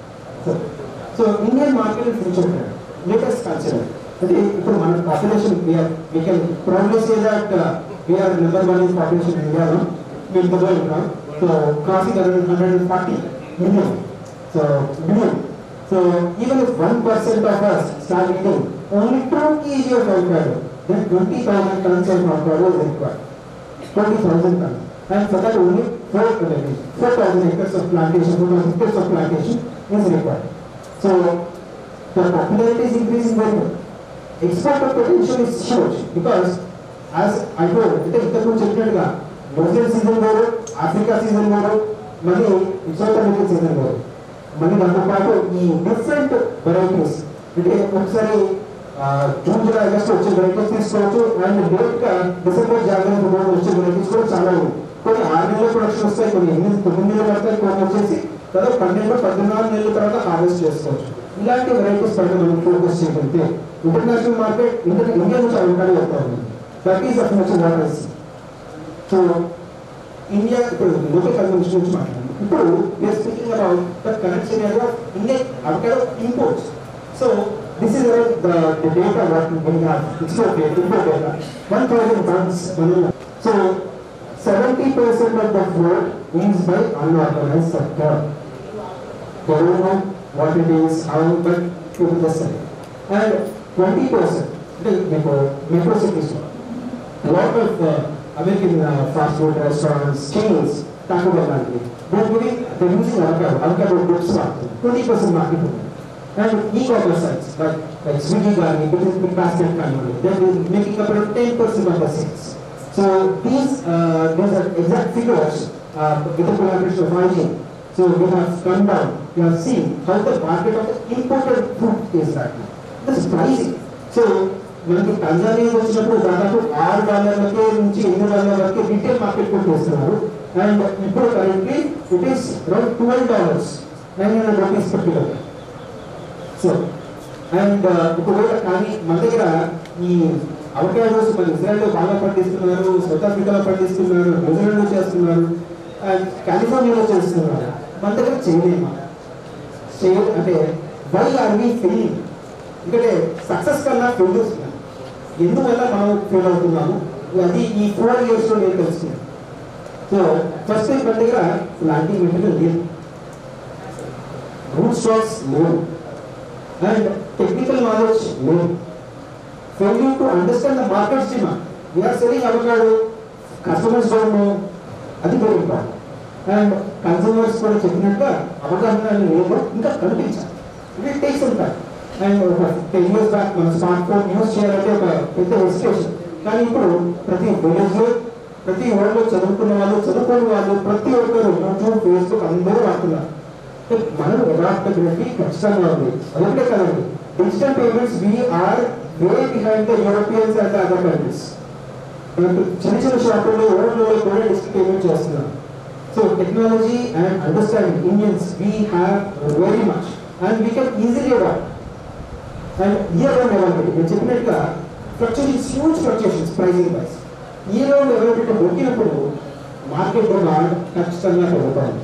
so Indian market future latest consider అంటే ఇప్పుడు మన population we can probably say that we are number one in population in ఇండియాలో మీరు ఇంతలో ఉన్నాం so crossing around hundred and forty million so million so even if one percent of us start eating only two KG of avocado then twenty thousand tons of avocado is required twenty thousand tons and for that only four four thousand acres of plantation, four thousand acres of plantation is required. So the popularity is increasing very well. Export of potential is huge because as I told, అంటే ఇంతకు చెప్పినట్టుగా New Zealand season వేరు Africa season వేరు మళ్ళీ south America season వేరు మళ్ళీ దాంతో పాటు ఈ డిఫరెంట్ వెరైటీస్ అంటే ఒకసారి జూన్ జూలై ఆగస్ట్ వచ్చే వెరైటీస్ తీసుకోవచ్చు అండ్ డేట్ గా డిసెంబర్ జనవరి ఫిబ్రవరి వచ్చే వెరైటీస్ కూడా చాలా ఉన్నాయి కొన్ని ఆరు నెలల ప్రొడక్షన్ వస్తాయి కొన్ని ఎనిమిది తొమ్మిది నెలలు పడతాయి కొన్ని వచ్చేసి దాదాపు పన్నెండు పద్నాలుగు నెలల తర్వాత హార్వెస్ట్ చేసుకోవచ్చు ఇలాంటి వెరైటీస్ పైన మనం ఫోకస్ చేయగలిగితే ఇంటర్నేషనల్ మార్కెట్ ఇంటర్ ఇండియా నుంచి అవకాశం వస్తుంది that is of much what so India ఇప్పుడు లోకల్ కన్వెన్షన్ నుంచి మాట్లాడాలి ఇప్పుడు we are speaking about the current scenario of Indian avocado imports so this is about the the data what we have it's okay import data 1000 tons మనం సో 70% of the float is by unorganized sector. They don't know what it is, how, but people just say. And 20%, the metro cities, a lot of uh, American uh, fast food restaurants, chains, Taco Bell country, they're giving, they're using avocado, avocado goods market, 20% market. And e-commerce sites like, like Swiggy, Gani, Big Basket company, they're making up around 10% of the sales. So these, uh, these are exact figures uh, with the collaboration of hygiene. So we have come down, we have seen how the market of the imported food is right now. This is pricing. So మనకి టంజానియా వచ్చినప్పుడు దాదాపు ఆరు డాలర్లకే నుంచి ఎనిమిది డాలర్ల వరకు retail market కొట్టేస్తున్నారు and ఇప్పుడు currently it is around twelve dollars nine hundred rupees per kilo so and ఒకవేళ కానీ మన దగ్గర ఈ అవకాడోస్ మన ఇజ్రాయెల్లో బాగా పండిస్తున్నారు సౌత్ ఆఫ్రికాలో పండిస్తున్నారు న్యూజిలాండ్లో చేస్తున్నారు అండ్ కాలిఫోర్నియాలో చేస్తున్నారు మన దగ్గర చేయలేమా చేయ అంటే వై ఆర్ వి ఫెయిలింగ్ ఎందుకంటే సక్సెస్ కన్నా ఫెయిల్యూర్స్ ఎందువల్ల మనం ఫెయిల్ అవుతున్నాము అది ఈ ఫోర్ ఇయర్స్లో నేను తెలుసుకున్నాను సో ఫస్ట్ టైం మన దగ్గర ప్లాంటింగ్ మెటీరియల్ లేదు రూట్ స్టాక్స్ లేవు అండ్ టెక్నికల్ నాలెడ్జ్ లేదు failing to understand the market demand we are selling avocado customers don't know అది వెరీ ఇంపార్టెంట్ అండ్ కన్సూమర్స్ కూడా చెప్పినట్టుగా అవగాహన అనేది లేదు ఇంకా కనిపించాలి ఇట్ టేక్స్ ఉంటాయి అండ్ ఒక టెన్ ఇయర్స్ బ్యాక్ మన స్మార్ట్ ఫోన్ యూస్ చేయాలంటే ఒక పెద్ద ఎడ్యుకేషన్ కానీ ఇప్పుడు ప్రతి విలేజ్లో ప్రతి ఊళ్ళో చదువుకున్న వాళ్ళు చదువుకునే వాళ్ళు ప్రతి ఒక్కరు యూట్యూబ్ ఫేస్బుక్ అందరూ వాడుతున్నారు మనం అడాప్టబిలిటీ ఖచ్చితంగా ఉంది అదొకటే కదండి digital payments we are way behind the Europeans and other countries మనకు చిన్న చిన్న షాపుల్లో ఊళ్ళలో కూడా డిజిటల్ పేమెంట్ చేస్తున్నాం so technology and understanding Indians we have very much and we can easily adapt and year round availability నేను చెప్పినట్టుగా fluctuations huge fluctuations pricing wise year round availability దొరికినప్పుడు మార్కెట్ డిమాండ్ ఖచ్చితంగా పెరుగుతుంది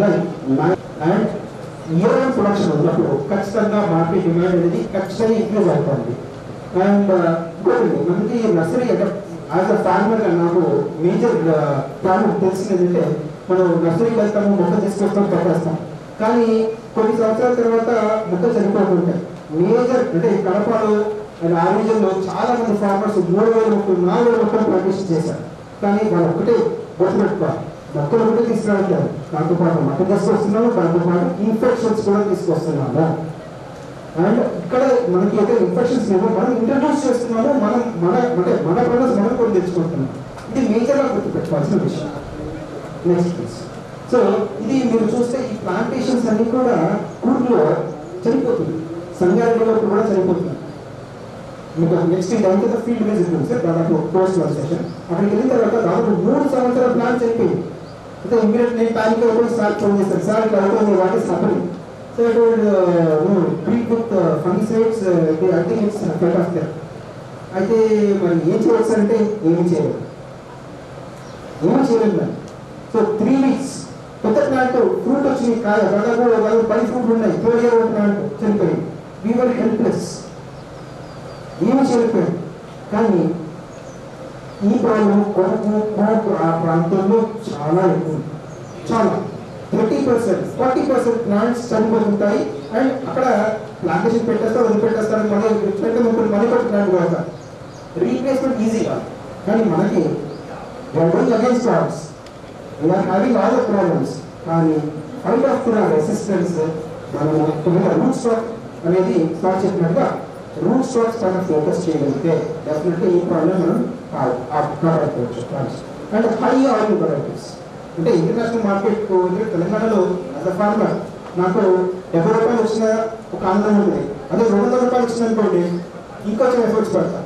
అండ్ ఇయర్ రౌండ్ ప్రొడక్షన్ ఉన్నప్పుడు ఖచ్చితంగా market demand అనేది ఖచ్చితంగా increase అవుతుంది అండ్ ఇంకోటి మనకి నర్సరీ అంటే యాజ్ అ ఫార్మర్ నాకు మేజర్ ప్రాబ్లం తెలిసింది ఏంటంటే మనం నర్సరీకి వెళ్తాము మొక్క తీసుకొస్తాం పెట్టేస్తాం కానీ కొన్ని సంవత్సరాల తర్వాత మొక్కలు చనిపోతుంటాయి మేజర్ అంటే ఈ కడపలో అండ్ ఆ రీజన్లో చాలా మంది ఫార్మర్స్ మూడు వేల మొక్కలు నాలుగు వేల మొక్కలు ప్రొటెక్షన్ చేశారు కానీ వాళ్ళు ఒకటే గుర్తుపెట్టుకోవాలి మొక్కలు ఒకటే తీసుకురావట్లేదు దాంతో పాటు మట్ట తీసుకొస్తున్నాము దాంతో పాటు ఇన్ఫెక్షన్స్ కూడా తీసుకొస్తున్నాము అండ్ ఇక్కడ మనకి అయితే ఇన్ఫెక్షన్స్ లేవు మనం ఇంట్రడ్యూస్ చేస్తున్నాము మనం మన అంటే మన ప్రొడక్ట్స్ మనం కూడా తెచ్చుకుంటున్నాం ఇది మేజర్గా గుర్తుపెట్టుకోవాల్సిన విషయం నెక్స్ట్ ప్లీజ్ సో ఇది మీరు చూస్తే ఈ ప్లాంటేషన్స్ అన్ని కూడా కూర్లో చనిపోతుంది సంగారెడ్డిలో కూడా చనిపోతుంది మీకు నెక్స్ట్ ఇది అయితే ఫీల్డ్ విజిట్ ఉంది సార్ దాదాపు పోస్ట్ సెషన్ అక్కడికి వెళ్ళిన తర్వాత దాదాపు మూడు సంవత్సరాల ప్లాన్ చనిపోయింది అయితే ఇమీడియట్ నేను ప్యానిక్ అయిపోయి సార్ ఫోన్ చేస్తాను సార్ ఇట్లా అవుతుంది what is happening so it will treat with fungicides I think it's effect of there అయితే మరి ఏం చేయవచ్చు అంటే ఏమి చేయలేదు ఏమీ చేయలేదు దాన్ని సో త్రీ వీక్స్ కొత్త ప్లాంట్ ఫ్రూట్ వచ్చింది కాయ దాదాపు దాదాపు పది ఫ్రూట్లు ఉన్నాయి థర్డ్ ఇయర్ ప్లాంట్ చనిపోయింది వీఆర్ హెల్ప్లెస్ ఏమి చేయలేకపోయాడు కానీ ఈ ప్రాబ్లం కొరకు కోపు ఆ ప్రాంతంలో చాలా ఎక్కువ చాలా thirty percent forty percent plants చనిపోతుంటాయి అండ్ అక్కడ ప్లాంటేషన్ పెట్టేస్తారు వదిలిపెట్టేస్తారు మళ్ళీ పెట్టే ముప్పై మళ్ళీ కొట్టి ప్లాంట్ కొడతారు రీప్లేస్మెంట్ ఈజీగా కానీ మనకి going against hours we are having all the problems కానీ ఫైట్ ఆఫ్ కూడా రెసిస్టెన్స్ మనము తొమ్మిది రూట్ స్టాక్ అనేది స్టార్ట్ చెప్పినట్టుగా రూట్ స్టాక్స్ పైన ఫోకస్ చేయగలిగితే డెఫినెట్లీ ఈ ప్రాబ్లం మనం కాపాడుకోవచ్చు అండ్ హై ఆయిల్ వెరైటీస్ అంటే ఇంటర్నేషనల్ మార్కెట్ తెలంగాణలో యాజ్ అ ఫార్మర్ నాకు డెబ్బై రూపాయలు వచ్చిన ఒక ఆనందం ఉంటుంది అదే రెండు వందల రూపాయలు వచ్చింది అనుకోండి ఇంకొంచెం ఎఫర్ట్స్ పెడతాను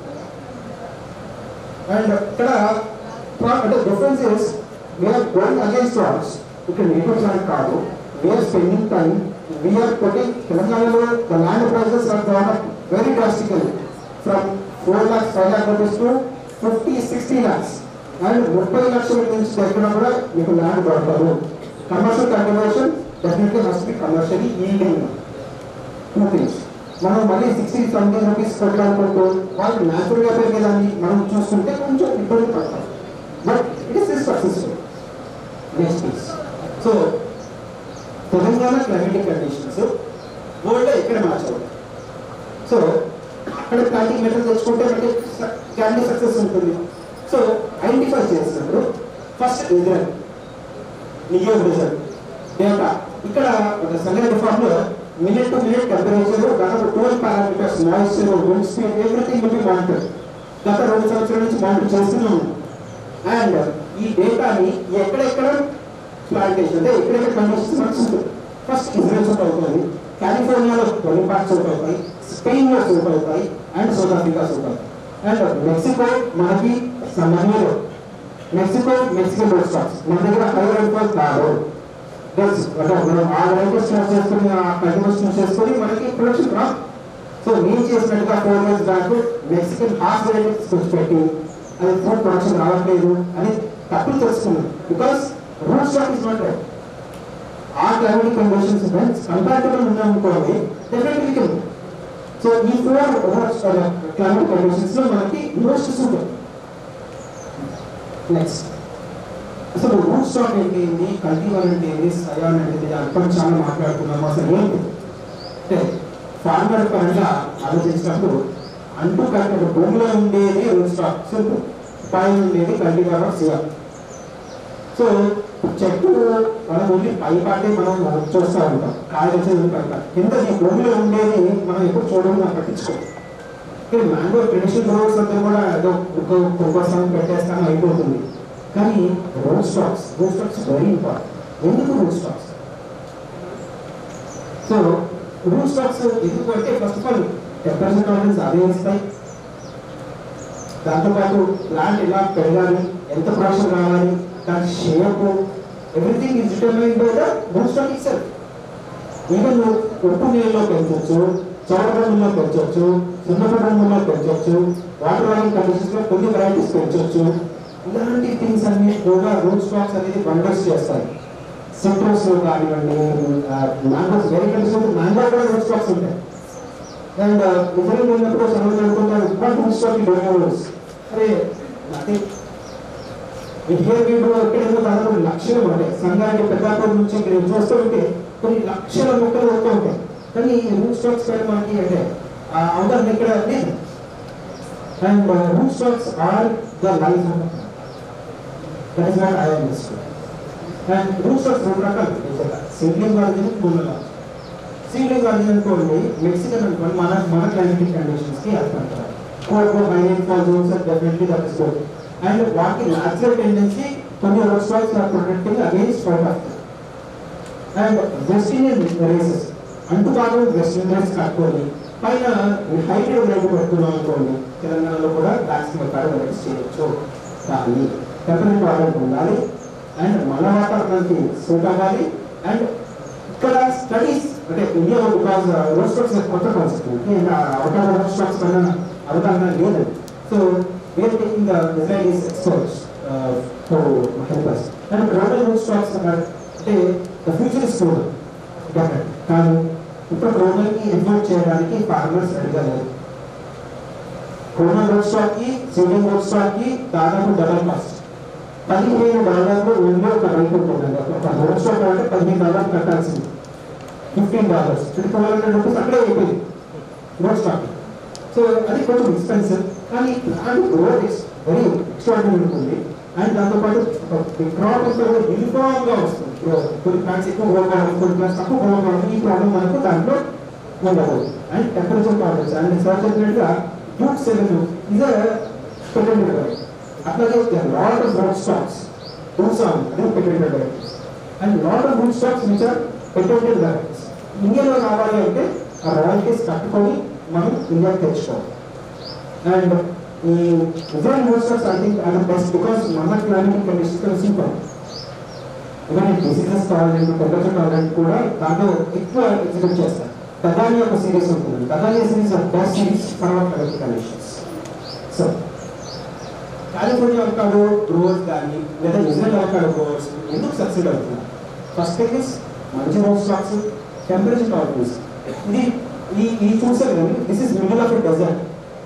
అండ్ ఇక్కడ pro- అంటే difference is we are going against walls ఇక్కడ నేటివ్ ప్లాంట్ కాదు we are spending time we are putting తెలంగాణలో the land prices are gone up very drastical from four lakhs five lakh rupees to fifty sixty lakhs and ముప్పై లక్షల నుంచి దగ్గర కూడా మీకు ల్యాండ్ దొరకదు commercial conversion definitely must be commercially yielding two things మనం మళ్ళీ సిక్స్టీ సెవెంటీ రూపీస్ కొట్టాలనుకుంటూ వాళ్ళు న్యాచురల్గా పెరిగేదాన్ని మనం చూసుకుంటే కొంచెం ఇబ్బంది పడతాం but it is is successful next piece so Telangana climatic conditions world ఎక్కడ మ్యాచ్ అవుతాయి సో అక్కడ ప్లాంటింగ్ మెటీరియల్ తెచ్చుకుంటే మనకి క్యాండీ సక్సెస్ ఉంటుంది సో ఐడెంటిఫై చేసినప్పుడు first result near result data ఇక్కడ ఒక సంగతి ఫామ్ లో మినిట్ టు మినిట్ టెంపరేచర్ దాదాపు twelve parameters moisture wind speed everything will be monitor గత రెండు సంవత్సరాల నుంచి మానిటర్ చేస్తూనే ఉన్నాం అండ్ ఈ డేటాని ఎక్కడెక్కడ ప్లాంటేషన్ అంటే ఎక్కడెక్కడ కండిషన్స్ మనకు ఉంటుంది ఫస్ట్ ఇజ్రాయల్ సూట్ అవుతుంది కాలిఫోర్నియాలో కొన్ని పార్ట్స్ సూట్ అవుతాయి స్పెయిన్ లో సూట్ అవుతాయి అండ్ సౌత్ ఆఫ్రికా సూట్ అవుతాయి అండ్ మెక్సికో మనకి సమన్వయంలో మెక్సికో మెక్సికన్ రోడ్ స్టాక్స్ మన దగ్గర హై రైన్ఫాల్ కాదు తెలుసు అంటే మనం ఆ వెరైటీస్ చూస్ చేసుకుని ఆ కల్టివేషన్ చూస్ చేసుకొని మనకి ప్రొడక్షన్ రాదు సో నేను చేసినట్టుగా four years back Mexican half varieties పెట్టి అది ఫుడ్ ప్రొడక్షన్ రావట్లేదు అని తప్పులు తెలుసుకున్నాను because root stock is not right ఆ క్లైమేటిక్ కండిషన్స్ కంపారిటివ్ ఉన్నాయనుకోండి డెఫినెట్లీ కెన్ సో ఈ ఫోర్ క్లైమేటిక్ కండిషన్స్ లో మనకి మోస్ట్ సూపర్ నెక్స్ట్ అసలు రూట్ స్టాక్ అంటే ఏంటి కల్టివర్ అంటే ఏంటి సయాన్ అంటే ఏంటి అర్థం చాలా మాట్లాడుకున్నాము అసలు ఏంటి అంటే ఫార్మర్ పరంగా ఆలోచించినప్పుడు అంటూ కాక ఒక భూమిలో ఉండేది రూట్ స్టాక్ సింపుల్ పైన ఉండేది కల్టివర్ ఆఫ్ సియా సో చెట్టు మనం ఓన్లీ పై పాటే మనం చూస్తూ ఉంటాం కాయ వచ్చేది పై పాట కింద ఈ భూమిలో ఉండేది మనం ఎప్పుడు చూడడం మనం పట్టించుకోం ఇక్కడ మ్యాంగో ట్రెడిషనల్ రోడ్స్ అంతా కూడా ఏదో కోసం పెట్టేస్తాం అయిపోతుంది కానీ root stocks root stocks very important ఎందుకు root stocks so root stocks ఎందుకు అంటే first of all temperature tolerance అదే ఇస్తాయి దాంతోపాటు ప్లాంట్ ఎలా పెరగాలి ఎంత ప్రొడక్షన్ రావాలి దాని shape everything is determine by the root stock itself even ఉప్పు నీళ్ళలో పెంచవచ్చు చౌడ రంగులో పెంచవచ్చు సున్నపు రంగులో పెంచవచ్చు వాటర్ లాగింగ్ కండిషన్స్ లో కొన్ని వెరైటీస్ పెంచవచ్చు ఇలాంటి థింగ్స్ అన్ని కూడా రూట్ స్టాక్స్ అనేది వండర్స్ చేస్తాయి సిట్రస్ కానివ్వండి మ్యాంగోస్ వెరీ కండిషన్ మ్యాంగో కూడా రూట్ స్టాక్స్ ఉంటాయి అండ్ ఇతరులు వెళ్ళినప్పుడు చదువులు అనుకుంటారు వాట్ రూట్ స్టాక్ డోనోస్ అరే నథింగ్ హియర్ వీ డూ ఇక్కడ ఏదో దాదాపు లక్షలు ఉంటాయి సంఘానికి పెద్దాపూర్ నుంచి ఇక్కడ చూస్తూ ఉంటే కొన్ని లక్షల మొక్కలు వస్తూ ఉంటాయి కానీ రూట్ స్టాక్స్ పైన మనకి అంటే ఆ అవగాహన ఇక్కడ లేదు and root stocks are the life that is what I understand and root stocks రెండు రకాలు సీడ్లింగ్ గార్డెన్ పూల సీడ్లింగ్ గార్డెన్ అనుకోండి మెక్సికన్ అనుకోండి మన మన క్లైమేటిక్ కండిషన్స్ కి అది అంటారు cocoa high rainfall zones definitely that is good and వాటి న్యాచురల్ టెండెన్సీ కొన్ని root stocks are protecting against fire off and West Indian races అంటు భాగం వెస్ట్ ఇండియన్స్ కట్టుకొని పైన హైబ్రిడ్ రైతు పెడుతున్నాం అనుకోండి తెలంగాణలో కూడా బ్లాక్స్ ప్రకారం వెరైటీస్ చేయొచ్చు కానీ టెంపరేచర్ వాడడం ఉండాలి అండ్ మన వాతావరణానికి సూట్ అవ్వాలి అండ్ ఇక్కడ స్టడీస్ అంటే ఇండియా బికాస్ రోడ్ స్టాక్స్ కొత్త కాన్సెప్ట్ అండ్ అవగాహన రోడ్ స్టాక్స్ పైన అవగాహన లేదు so we are taking the design experts to help us and global root stocks అంటే the future is global definite కానీ ఇప్పుడు గ్లోబల్కి ఇన్వైట్ చేయడానికి ఫార్మర్స్ రెడీగా లేరు కరోనా రోడ్ స్టాక్ కి సీలింగ్ రోడ్ స్టాక్ కి దాదాపు డబల్ కాస్ట్ పదిహేను డాలర్లు ఉండే ఒక రైతు ఉంటుందండి ఒక రోడ్ స్టాక్ అంటే పదిహేను డాలర్లు కట్టాల్సింది ఫిఫ్టీన్ డాలర్స్ అంటే టూ హండ్రెడ్ రూపీస్ అక్కడే అయిపోయింది రోడ్ స్టాక్ సో అది కొంచెం ఎక్స్పెన్సివ్ కానీ plant growth is very extraordinary ఉంటుంది అండ్ దాంతోపాటు క్రాప్ యూనిఫామ్ గా వస్తుంది Growth. కొన్ని ప్లాంట్స్ ఎక్కువ గ్రో కావడం కొన్ని ప్లాంట్స్ తక్కువ గ్రో కావడం ఈ ప్రాబ్లం మనకు దాంట్లో ఉండదు and temperature problems and sir చెప్పినట్టుగా టూట్ సెవెన్ ఇదే పెట్టండి అట్లాగే lot of root stocks roots on అదే పెట్టండి varieties and lot of root stocks which are పెట్టండి వెరైటీస్ ఇండియాలో రావాలి అంటే ఆ రాయల్టీస్ కట్టుకొని మనం ఇండియాకి తెచ్చుకోవాలి అండ్ ఈ Israel root stocks I think are best because మన క్లైమేటిక్ కండిషన్స్ సింపుల్ ఇవన్నీ డిసీజెస్ కావాలంటే టెంపరేచర్ కావాలంటే కూడా దాంట్లో ఎక్కువ ఎగ్జిబిట్ చేస్తారు కదాని ఒక సిరీస్ ఉంటుంది కదాని series best series for our climatic conditions so California avocado growers కానీ లేదా ఇజ్రాయల్ అవకాడో గ్రోవర్స్ ఎందుకు సక్సెడ్ అవుతున్నారు ఫస్ట్ థింగ్ ఇస్ మంచి రోడ్ స్టాక్స్ టెంపరేచర్ టాలరెన్స్ ఇది ఈ ఈ చూసారు కానీ this is middle of a desert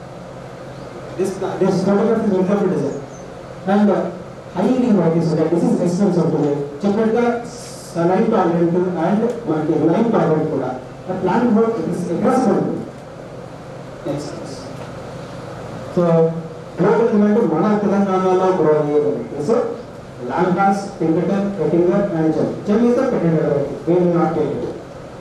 this this photography middle of a desert and high yielding వాటిస్ ఉంటాయి దిస్ ఇస్ రెసిస్టెన్స్ ఉంటుంది చెప్పినట్టుగా లైన్ టాలరెంట్ అండ్ మనకి లైన్ టాలరెంట్ కూడా ప్లాంట్ గ్రోత్ అగ్రెసివ్ ఉంటుంది నెక్స్ట్ సో గ్లోబల్ డిమాండ్ మన తెలంగాణలో grow అయ్యేది సో లాంగాస్ పింకటన్ పెటింగర్ అండ్ జమ్ జమ్ is the Pettinger where not take it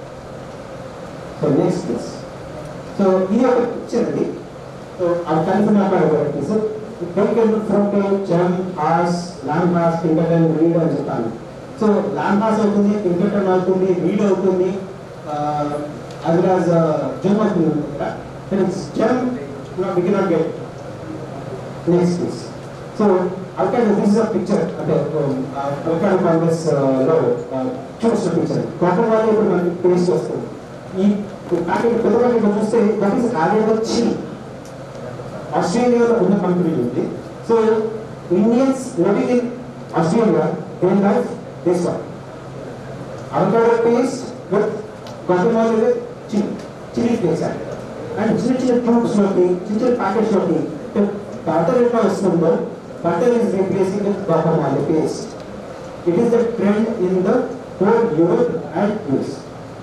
so next this so ఇది ఒక పిక్చర్ అండి సో ఆ కన్ఫర్మ్ అక్కడ వెరైటీ సో పింకటన్ ఫ్రంట్ జమ్ హాస్ లాంగాస్ పింకటన్ రీడ్ అని చెప్తాను సో లాంగాస్ అవుతుంది పింకటన్ అవుతుంది రీడ్ అవుతుంది as well as జమ్ అవుతుంది కదా జమ్ we cannot get it. Next please so అక్కడ దిస్ ఇస్ అ పిక్చర్ అంటే అవకాడో కాంగ్రెస్ లో చూసిన పిక్చర్ కాటన్ వాళ్ళు ఇప్పుడు మనకి పేస్ట్ వస్తుంది ఈ ప్యాకెట్ పెద్ద ప్యాకెట్ చూస్తే దట్ ఈస్ యాడెడ్ చిల్ ఆస్ట్రేలియాలో ఉన్న కంపెనీ ఉంది so Indians living in Australia they life this one avocado paste with cotton వాళ్ళు with chill chilli paste and చిన్న చిన్న ట్యూబ్స్ లోకి చిన్న చిన్న ప్యాకెట్స్ లోకి టాటర్ ఎట్లా వస్తుందో butter is replacing with guacamole paste. It is the trend in the whole Europe and US.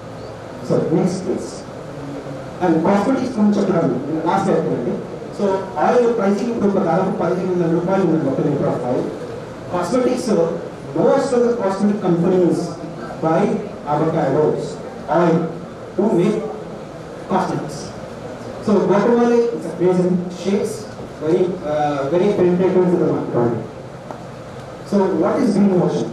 So next please. And cosmetics గురించి చెప్తున్నాను లాస్ట్ అయిపోయింది సో ఆయిల్ ప్రైసింగ్ ఇప్పుడు ఒక దాదాపు పదిహేను వందల రూపాయలు ఉంది ఒక litre of oil cosmetics most of the cosmetic companies buy avocados oil to make cosmetics so guacamole is a crazy shakes very uh, very penetrating to the market so what is greenwashing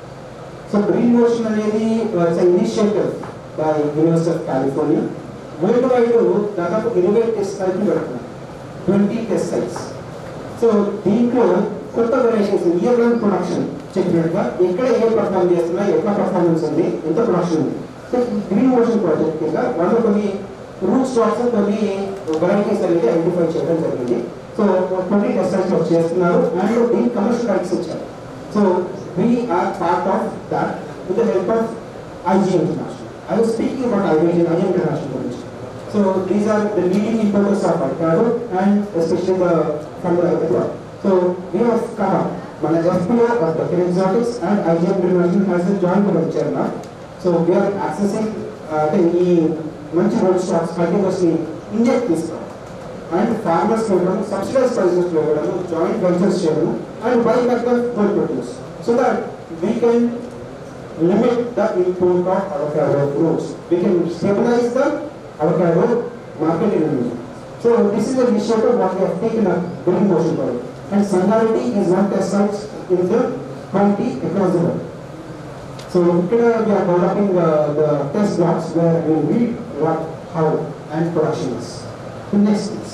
so green motion అనేది initiative by university of California world wide దాదాపు ఇరవై test సైట్లు పెడుతున్నారు twenty test sites so దీంట్లో కొత్త varieties year round production చెప్పినట్టుగా ఎక్కడ ఏ perform చేస్తున్నా ఎట్లా పర్ఫార్మెన్స్ ఉంది ఎంత ప్రొడక్షన్ ఉంది సో గ్రీన్ మోషన్ ప్రాజెక్ట్ కింద వాళ్ళు కొన్ని రూట్ స్టాక్స్ కొన్ని వెరైటీస్ అనేది ఐడెంటిఫై చేయడం జరిగింది సో కొన్ని టెస్ట్ సైట్స్ చేస్తున్నారు అండ్ దీనికి కమర్షియల్ రైట్స్ ఇచ్చారు so we are part of that with the help of IG International. I was speaking about IG, IG International. Commission. So these are the leading importers of avocado and especially the from the abroad. So we have Kava, మన FPO of the Ken Exotics and IG International has a joint venture now. So we are accessing uh, the ఈ మంచి root stocks continuously inject తీసుకోవాలి and farmers ఇవ్వడం subsidize prices ఇవ్వడం joint ventures చేయడం and buy back the food produce so that we can limit the import of avocado fruits. We can stabilize the avocado market in India. So this is a initiative what we have taken up green motion for it. And Sangarity is one test site in the county across the world. So here we are developing uh, the test blocks where we read what, how and production is. Next please.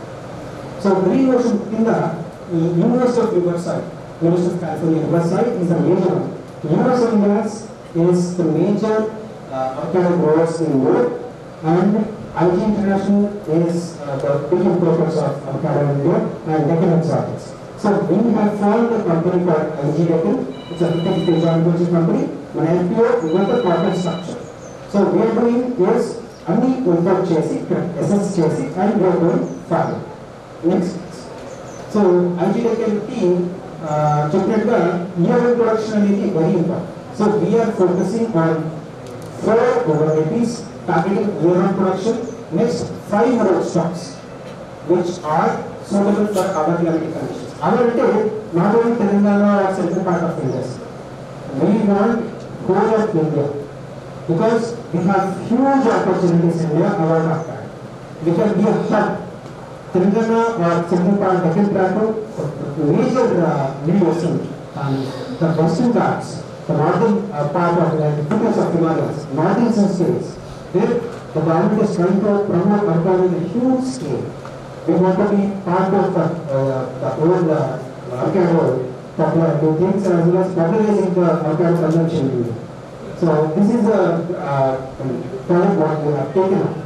So green ocean in the University of Riverside, University of California Riverside is a major one. US of Indians is the major uh, avocado growers in the world and IG International is uh, the big importers of avocado in India and Deccan Exotics. So we have formed a company called IG Deccan. It's a 50 joint venture company. మన FPO with the corporate structure. So we are doing is అన్ని import చేసి ఎసెస్ చేసి and we are doing farming. Next so ఐజీడెక్కి చెప్పినట్టుగా year production అనేది very important so we are focusing on four varieties targeting year on production next five root stocks which are suitable for our climatic conditions our అంటే not only Telangana central part of India we want whole of India because we have huge opportunities in India around our time. We can be a hub. Telangana or Central Part Deccan Plateau, major uh, new ocean, and the Western Ghats, the northern uh, part of the foothills of Himalayas, northeastern states, where the government is trying to promote urban in a huge scale. We want to be part of the, uh, the old uh, avocado popularity things as well as popularizing the avocado consumption in India. So this is a uh, product what we have taken up.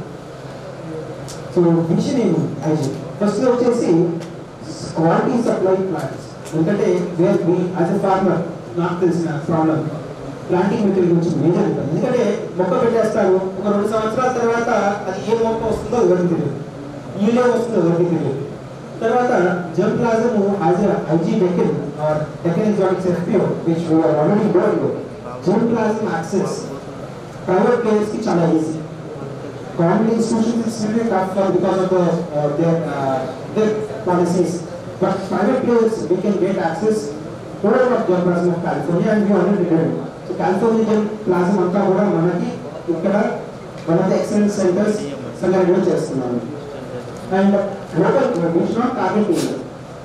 So vision in IG. First వచ్చేసి quality supply plants ఎందుకంటే where me as a farmer నాకు తెలిసిన problem planting material గురించి major ఉంటుంది ఎందుకంటే మొక్క పెట్టేస్తారు ఒక రెండు సంవత్సరాల తర్వాత అది ఏ మొక్క వస్తుందో ఎవరికి తెలియదు ఈలో వస్తుందో ఎవరికి తెలియదు తర్వాత germplasm as a IG Deccan are Deccan Exotics FPO which we are already doing germplasm access private players కి చాలా easy government institutions is really tough because of their their policies but private players we can get access whole of germplasm of California and we already doing so California germplasm అంతా కూడా మనకి ఇక్కడ one of the excellent centres సంగారెడ్డిలో చేస్తున్నాము and local we should not target India.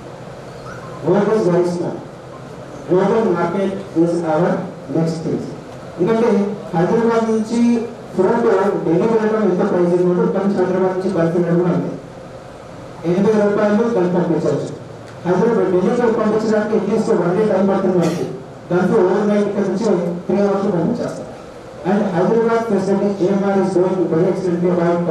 World is very small. Global market is our next thing. ఎందుకంటే హైదరాబాద్ నుంచి fruit Delhi వెళ్ళడం ఎంత ప్రైస్ ఇవ్వడం ఇక్కడ నుంచి హైదరాబాద్ నుంచి బల్క్ వెళ్ళడం కూడా అంతే ఎనభై రూపాయలు బల్క్ పంపించవచ్చు హైదరాబాద్ ఢిల్లీకి పంపించడానికి అట్లీస్ట్ వన్ డే టైం పడుతుంది మనకి దాంట్లో ఓవర్ నైట్ ఇక్కడ నుంచి త్రీ అవర్స్ పంపించేస్తాం and Hyderabad facility GMR is going very excellently about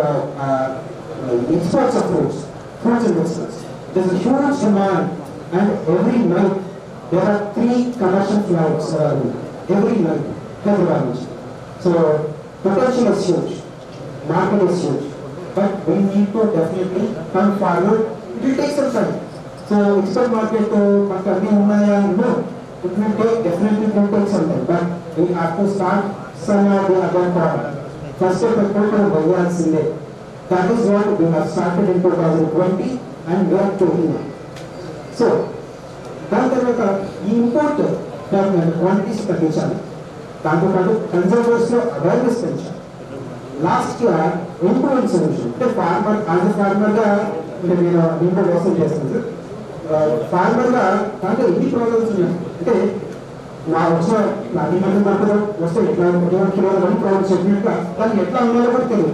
exports of fruits, fruits and vegetables. There's a huge demand and every night there are three commercial flights arriving. Every night, Hyderabad నుంచి. So potential is huge, market is huge, but we need to definitely come forward. It will take some time. So export market మనకు అన్నీ ఉన్నాయా no it will take definitely will take some time but we have to start some of the other problem first పెట్టుకుంటే పోయాల్సిందే that is what we have started in two thousand twenty and we are talking so దాని తర్వాత ఈ import quantities తగ్గించాలి దాంతోపాటు కన్సర్వర్స్ లో awareness పెంచాలి last year influence solution అంటే ఫార్మర్ యాజ్ ఫార్మర్ గా అంటే నేను దీంట్లో వ్యవసాయం చేస్తుంది ఫార్మర్ గా దాంట్లో ఎన్ని ప్రాబ్లమ్స్ ఉన్నాయి అంటే నా వచ్చిన అన్ని మంది పడుతుందో వస్తే ఎట్లా ఎటువంటి కిలోలు అన్ని ప్రాబ్లమ్స్ చెప్పినట్టు దాన్ని ఎట్లా ఉన్నారో కూడా తెలియదు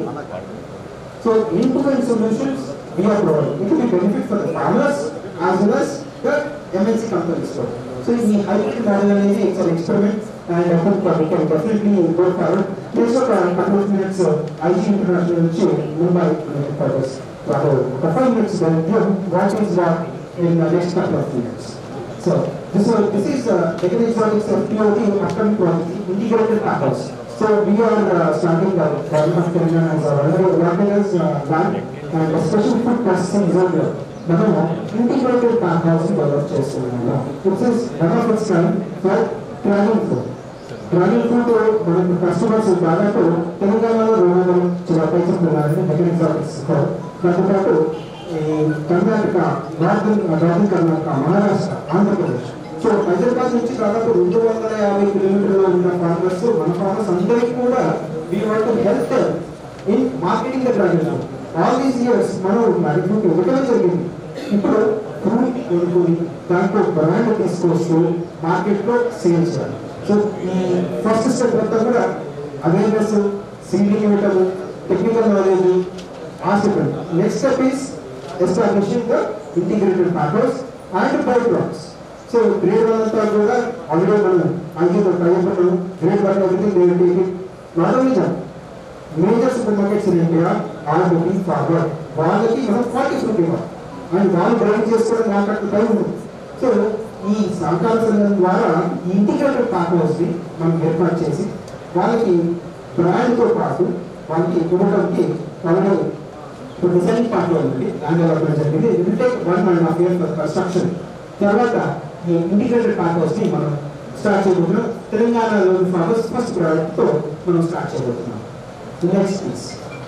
so influence solutions we are providing. It will be benefit for the farmers as well as the MNC companies. So ఈ hybrid model అనేది it's an experiment and I hope uh, we can definitely go forward. Next ఒక couple of minutes uh, IG International నుంచి Mumbai for this. వాళ్ళు ఒక five minutes they will give what is what in the next couple of minutes. So this is this is uh, economics of POT upcoming quality integrated package. So we are uh, starting the government of Telangana as a already organized uh, land and a special food processing zone here. మనము integrated pack house develop చేస్తున్నాము it's is one of its time for dragon fruit dragon fruit మనకు customers దాదాపు తెలంగాణలో రెండు వందల చాలా పైసలు ఉన్నారని మెకానిక్స్ ఆఫీస్ దాంతోపాటు ఈ Karnataka northern northern Karnataka Maharashtra Andhra Pradesh so Hyderabad నుంచి దాదాపు రెండు వందల యాభై కిలోమీటర్లు ఉన్న ఫార్మర్స్ మన ఫార్మర్స్ అందరికీ కూడా we want help in marketing the dragon all these years మనం మ్యానేజ్మెంట్ ఇవ్వడమే జరిగింది ఇప్పుడు ఫ్రూట్ కొనుక్కొని దాంట్లో బ్రాండ్ తీసుకొస్తూ మార్కెట్లో సేల్ చేయాలి సో ఈ ఫస్ట్ స్టెప్ అంతా కూడా అవేర్నెస్ సీడింగ్ ఇవ్వటం టెక్నికల్ నాలెడ్జ్ ఆ step next step is establishing the integrated patterns and by blocks so grade one అంతా కూడా ఆల్రెడీ మనం అంకిత ప్రయత్నం grade one everything they taking not only that major supermarkets in India are looking forward వాళ్ళకి మనం forty rupee ఇవ్వాలి and వాళ్ళు drive చేసుకోవడం మాట్లాడుతూ టైం ఉంది సో ఈ సహకార సంఘం ద్వారా ఇంటిగ్రేటెడ్ పార్ట్నర్స్ని మనం ఏర్పాటు చేసి వాళ్ళకి బ్రాండ్తో పాటు వాళ్ళకి ఇవ్వడానికి వాళ్ళని ఇప్పుడు డిజైనింగ్ పార్ట్లో ఉంది ల్యాండ్ డెవలప్మెంట్ జరిగింది will take one and half year for construction తర్వాత ఈ ఇంటిగ్రేటెడ్ పార్ట్నర్స్ని మనం స్టార్ట్ చేయబోతున్నాం తెలంగాణలోని ఫార్మర్స్ ఫస్ట్ ప్రోడక్ట్తో మనం స్టార్ట్ చేయబోతున్నాం next please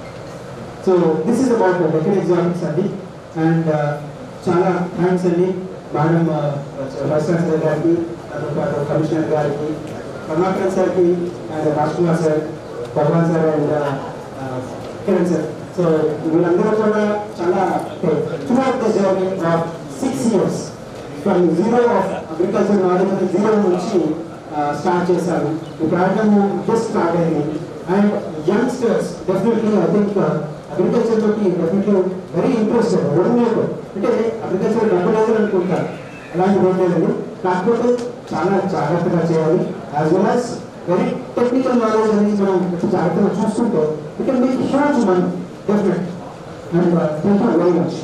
so this is about Deccan Exotics అండి అండ్ చాలా థ్యాంక్స్ అండి మేడం వైస్ ఛాన్సలర్ గారికి దాంతోపాటు కమిషనర్ గారికి కర్ణాకర్ సార్కి and Rajkumar sir Bhagavan sir and Kiran sir so వీళ్ళందరూ కూడా చాలా throughout the journey of six years from zero of agriculture knowledge zero నుంచి స్టార్ట్ చేశారు ఈ ప్రాంతం జస్ట్ స్టార్ట్ అయింది and youngsters definitely I think agriculture తోటి డెఫినెట్లీ వెరీ ఇంట్రెస్టెడ్ ఒడినేట్ అంటే అగ్రికల్చర్ డబ్బు లేదు అనుకుంటారు అలాంటి ఏం లేదండి కాకపోతే చాలా జాగ్రత్తగా చేయాలి as well as very technical knowledge అనేది మనం కొంచెం జాగ్రత్తగా చూసుకుంటే it can make huge money definite and thank you very much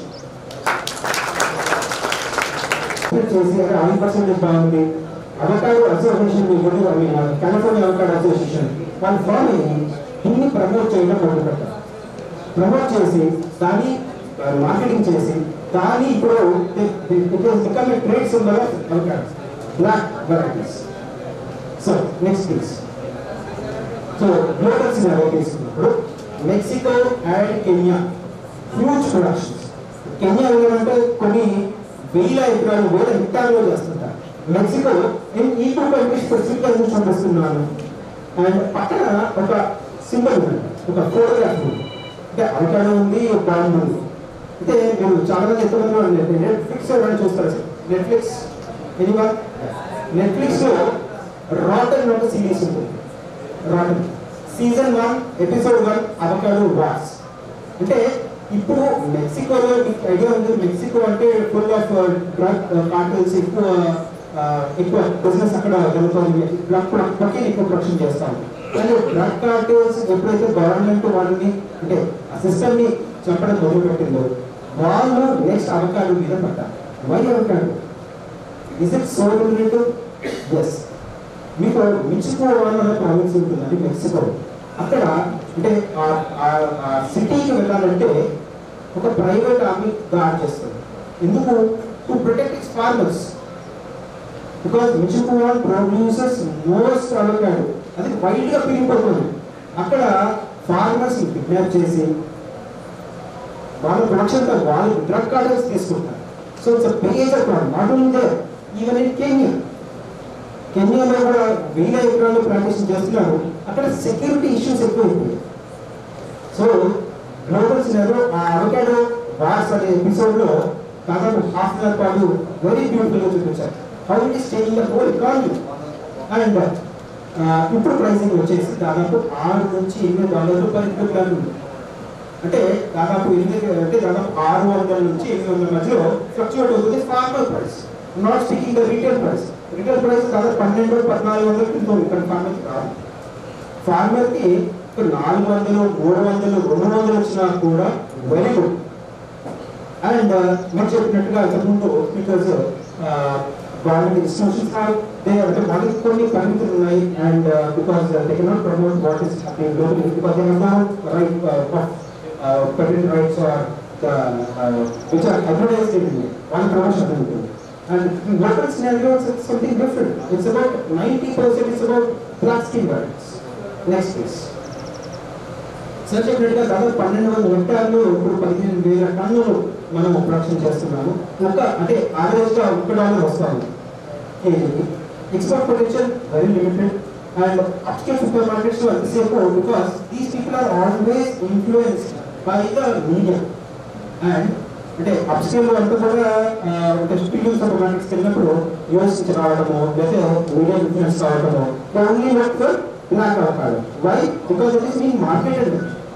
చేసి అరే ఆయిల్ పర్సెంటేజ్ బాగుంది avocado association California avocado association వాళ్ళు ఫామ్ అయ్యి దీన్ని ప్రమోట్ చేయడం మొదలు పెట్టారు ప్రమోట్ చేసి దాన్ని మార్కెటింగ్ చేసి దాన్ని ఇప్పుడు become trade symbol of avocado black varieties so next please so global scenario తీసుకున్నప్పుడు Mexico and Kenya huge productions Kenya ఏంటంటే కొన్ని వేల ఎకరాలు వేల హెక్టార్లో చేస్తుంటారు మెక్సికో నేను ఈ టూ కంట్రీస్ స్పెసిఫిక్గా చూసి చూపిస్తున్నాను అండ్ పక్కన ఒక సింబల్ ఉంది ఒక ఫోటోగ్రాఫ్ ఉంది అంటే అవకాడో ఉంది బాంబు ఉంది అయితే మీరు చాలా మంది ఎంతమంది నెట్ఫ్లిక్స్ ఎవరైనా చూస్తారు సార్ నెట్ఫ్లిక్స్ ఎనీవన్ నెట్ఫ్లిక్స్ లో రాటన్ ఒక సిరీస్ ఉంటుంది Rotten season one episode one avocado wars అంటే ఇప్పుడు మెక్సికోలో మీకు ఐడియా ఉంది మెక్సికో అంటే ఫుల్ ఆఫ్ డ్రగ్ కార్టల్స్ ఎక్కువ ఆ, ఎక్కువ బిజినెస్ అక్కడ జరుగుతుంది డ్రగ్ ప్రొడక్ట్ ఎక్కువ ప్రొడక్షన్ చేస్తాం కానీ డ్రగ్ కార్టల్స్ ఎప్పుడైతే గవర్నమెంట్ వాళ్ళని అంటే ఆ సిస్టమ్ ని చెప్పడం మొదలు పెట్టిందో వాళ్ళు నెక్స్ట్ అవకాడో మీద పడ్డారు why avocado is it so relative yes మీకు మిచికో అనే ప్రావిన్స్ ఉంటుందండి మెక్సికో అక్కడ అంటే ఆ సిటీకి వెళ్ళాలంటే ఒక ప్రైవేట్ ఆర్మీ గార్డ్ చేస్తుంది ఎందుకు to protect its farmers because Michoacan producers most avocado అది వైల్డ్ గా పెరిగిపోతుంది అక్కడ ఫార్మర్స్ కిడ్నాప్ చేసి వాళ్ళ ప్రొడక్షన్ తో వాళ్ళు డ్రగ్ కార్డర్స్ తీసుకుంటారు so it's major problem not only there even in Kenya కెన్యాలో కూడా వేల ఎకరాలు ప్లాంటేషన్ చేస్తున్నారు అక్కడ సెక్యూరిటీ ఇష్యూస్ ఎక్కువైపోయాయి సో గ్లోబల్ సినారో ఆ అవకాడో వార్స్ అనే ఎపిసోడ్ లో దాదాపు హాఫ్ అన్ అవర్ పాటు వెరీ బ్యూటిఫుల్ గా చూపించారు how it is changing the whole economy and ఇప్పుడు ప్రైసింగ్ వచ్చేసి దాదాపు ఆరు నుంచి ఎనిమిది డాలర్లు పర్ కిలోగ్రామ్ ఉంది అంటే దాదాపు ఎనిమిది అంటే దాదాపు ఆరు వందల నుంచి ఎనిమిది వందల మధ్యలో ఫ్లక్చువేట్ అవుతుంది farmer price not speaking the retail price retail price దాదాపు పన్నెండు పద్నాలుగు వందలు ఉంటుంది ఇక్కడ ఫార్మర్ కాదు ఫార్మర్ కి ఒక నాలుగు వందలు మూడు వందలు రెండు వందలు వచ్చినా కూడా వెరీ గుడ్ అండ్ మీరు చెప్పినట్టుగా ఇంతకుముందు బికాస్ గవర్నమెంట్ ఇన్స్టిట్యూషన్స్ దే అంటే వాళ్ళకి కొన్ని పరిమితులు ఉన్నాయి and because they cannot promote what is happening globally because they have right patent rights or the uh, which are advertised in one promotion ఉంటుంది and in local scenarios it's something different it's about 90% it's about black skin rights next please sir చెప్పినట్టుగా దాదాపు పన్నెండు వందల హెక్టార్లు ఇప్పుడు పదిహేను వేల టన్నులు మనం ప్రొడక్షన్ చేస్తున్నాము ఒక అంటే యావరేజ్ గా ఒక డాలర్ వస్తాము కేజీకి export potential very limited and upscale super markets లో ఎంతసేపు because these people are always influenced by the media and అంటే అప్స్కేల్ అంతా కూడా ఆ, అంటే స్పీకింగ్ సూపర్ మార్కెట్స్కి వెళ్ళినప్పుడు యూఎస్ నుంచి రావడము లేదా మీడియా ఇన్ఫ్లుయెన్స్ రావడము only work for black avocado why because it is being marketed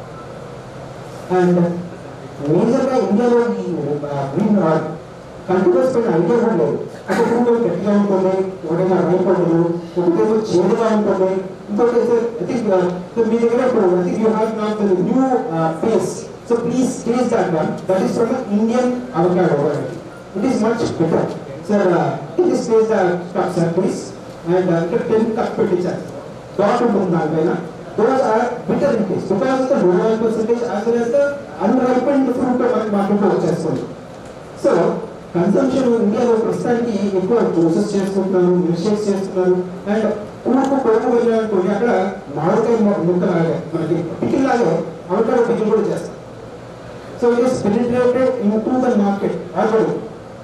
and మేజర్గా ఇండియాలో ఈ గ్రీన్ కంట్రోల్స్ పైన ఐడియా కూడా లేదు అంటే భూమిలో గట్టిగా ఉంటుంది ఒకటేమో రైపండులు ఒకటేమో చేదుగా ఉంటుంది ఇంకోటి ఐ థింక్ మీ దగ్గర ఇప్పుడు I think you have not new face so please taste that one that is from Indian avocado it is much better sir please taste the cup sir please and ఇక్కడ ten cup పెట్టించారు dot ఉంటుంది దానిపైన those are bitter in taste because of the low oil percentage as well as the unripened fruit మనకి మార్కెట్లో వచ్చేస్తుంది so consumption ఇండియాలో ప్రస్తుతానికి ఎక్కువ జ్యూసెస్ చేసుకుంటున్నారు మిల్క్ షేక్స్ చేస్తున్నారు అండ్ కూరకు కొడుకు వెళ్ళాలనుకోండి అక్కడ మామిడికాయ ముక్కలాగా మనకి పికిల్ లాగా అవకాడో పికిల్ కూడా చేస్తారు so it is penetrated into the market already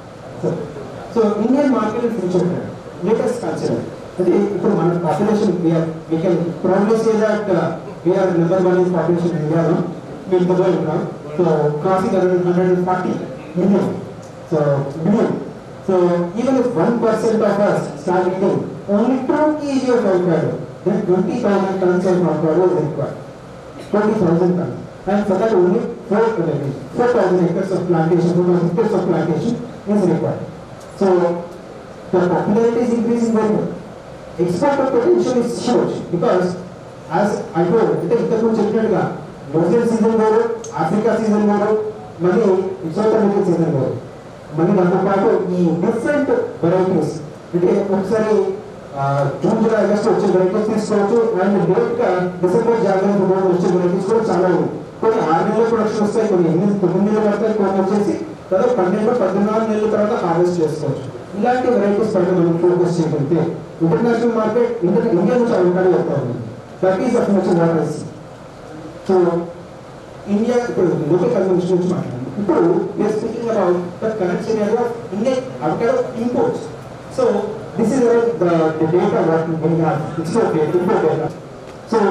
so Indian market in future latest culture అంటే ఇప్పుడు మన population we can proudly say that we are number one in population ఇండియాలో మేము ఇంతలో ఉంటాం so crossing around hundred and forty million so million so even if one percent of us start eating only two KG of avocado then twenty thousand tons of avocado is required twenty thousand tons and for that only four four thousand acres of plantation, four thousand acres of plantation is required. So the popularity is increasing very much. Export of potential is huge because as I told, అంటే ఇంతకు ముందు చెప్పినట్టుగా New Zealand season వేరు Africa season వేరు మళ్ళీ south American season వేరు మళ్ళీ దాంతో పాటు ఈ డిఫరెంట్ వెరైటీస్ అంటే ఒకసారి ఆ, జూన్ జూలై ఆగస్ట్ వచ్చే వెరైటీస్ తీసుకోవచ్చు అండ్ లేట్ గా డిసెంబర్ జనవరి ఫిబ్రవరి వచ్చే వెరైటీస్ కూడా చాలా ఉన్నాయి కొన్ని ఆరు నెలల ప్రొడక్షన్ వస్తాయి కొన్ని ఎనిమిది తొమ్మిది నెలలు పడతాయి కొన్ని వచ్చేసి దాదాపు పన్నెండు పద్నాలుగు నెలల తర్వాత హార్వెస్ట్ చేసుకోవచ్చు ఇలాంటి వెరైటీస్ పైన మనం ఫోకస్ చేయగలిగితే ఇంటర్నేషనల్ మార్కెట్ ఇంటర్ ఇండియా నుంచి అవకాశం వస్తా ఉంది that is of much what so India ఇప్పుడు లోకల్ కన్సంప్షన్ నుంచి మాట్లాడాలి ఇప్పుడు we are speaking about the current scenario Indian avocado imports so this is around the data what we have it's okay import data so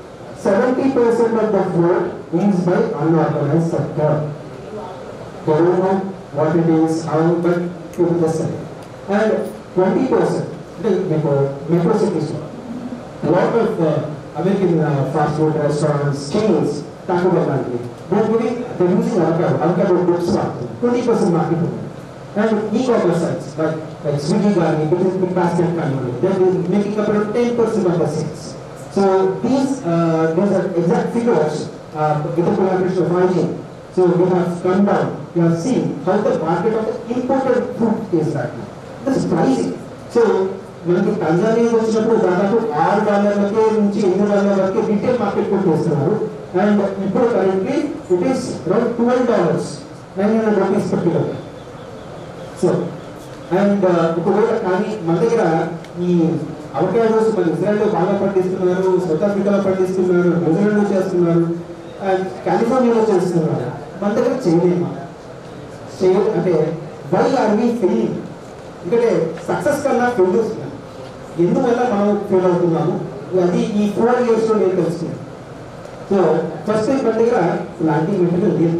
70% of the vote is by unorganized sector. They don't know what it is, how, but to the same. And 20%, the metro, metro cities, a lot of uh, American uh, fast food restaurants, chains, Taco Bell country, they're giving, they're using avocado, avocado goods market, 20% market. And e-commerce sites like, like Swiggy, Gani, Big Basket, Kanmani, they're making up around 10% of the sales. So these, uh, these are exact figures uh, with the collaboration of hygiene. So we have come down, we have seen how the market of the imported food is right now. This is pricing. So మనకి టంజానియా వచ్చినప్పుడు దాదాపు ఆరు డాలర్లకే నుంచి ఎనిమిది డాలర్ల వరకు retail market కొట్టేస్తున్నారు and ఇప్పుడు currently it is around twelve dollars nine hundred rupees per kilo so and ఒకవేళ కానీ మన దగ్గర ఈ అవకాడోస్ మన ఇజ్రాయెల్లో బాగా పండిస్తున్నారు సౌత్ ఆఫ్రికాలో పండిస్తున్నారు న్యూజిలాండ్లో చేస్తున్నారు అండ్ కాలిఫోర్నియాలో చేస్తున్నారు మన దగ్గర చేయలేమా చేయ అంటే వై ఆర్ వి ఫెయిలింగ్ ఎందుకంటే సక్సెస్ కన్నా ఫెయిల్యూర్స్ ఉన్నాయి ఎందువల్ల మనం ఫెయిల్ అవుతున్నాము అది ఈ ఫోర్ ఇయర్స్లో నేను తెలుసుకున్నాను సో ఫస్ట్ టైం మన దగ్గర ఇలాంటి మెటీరియల్ లేదు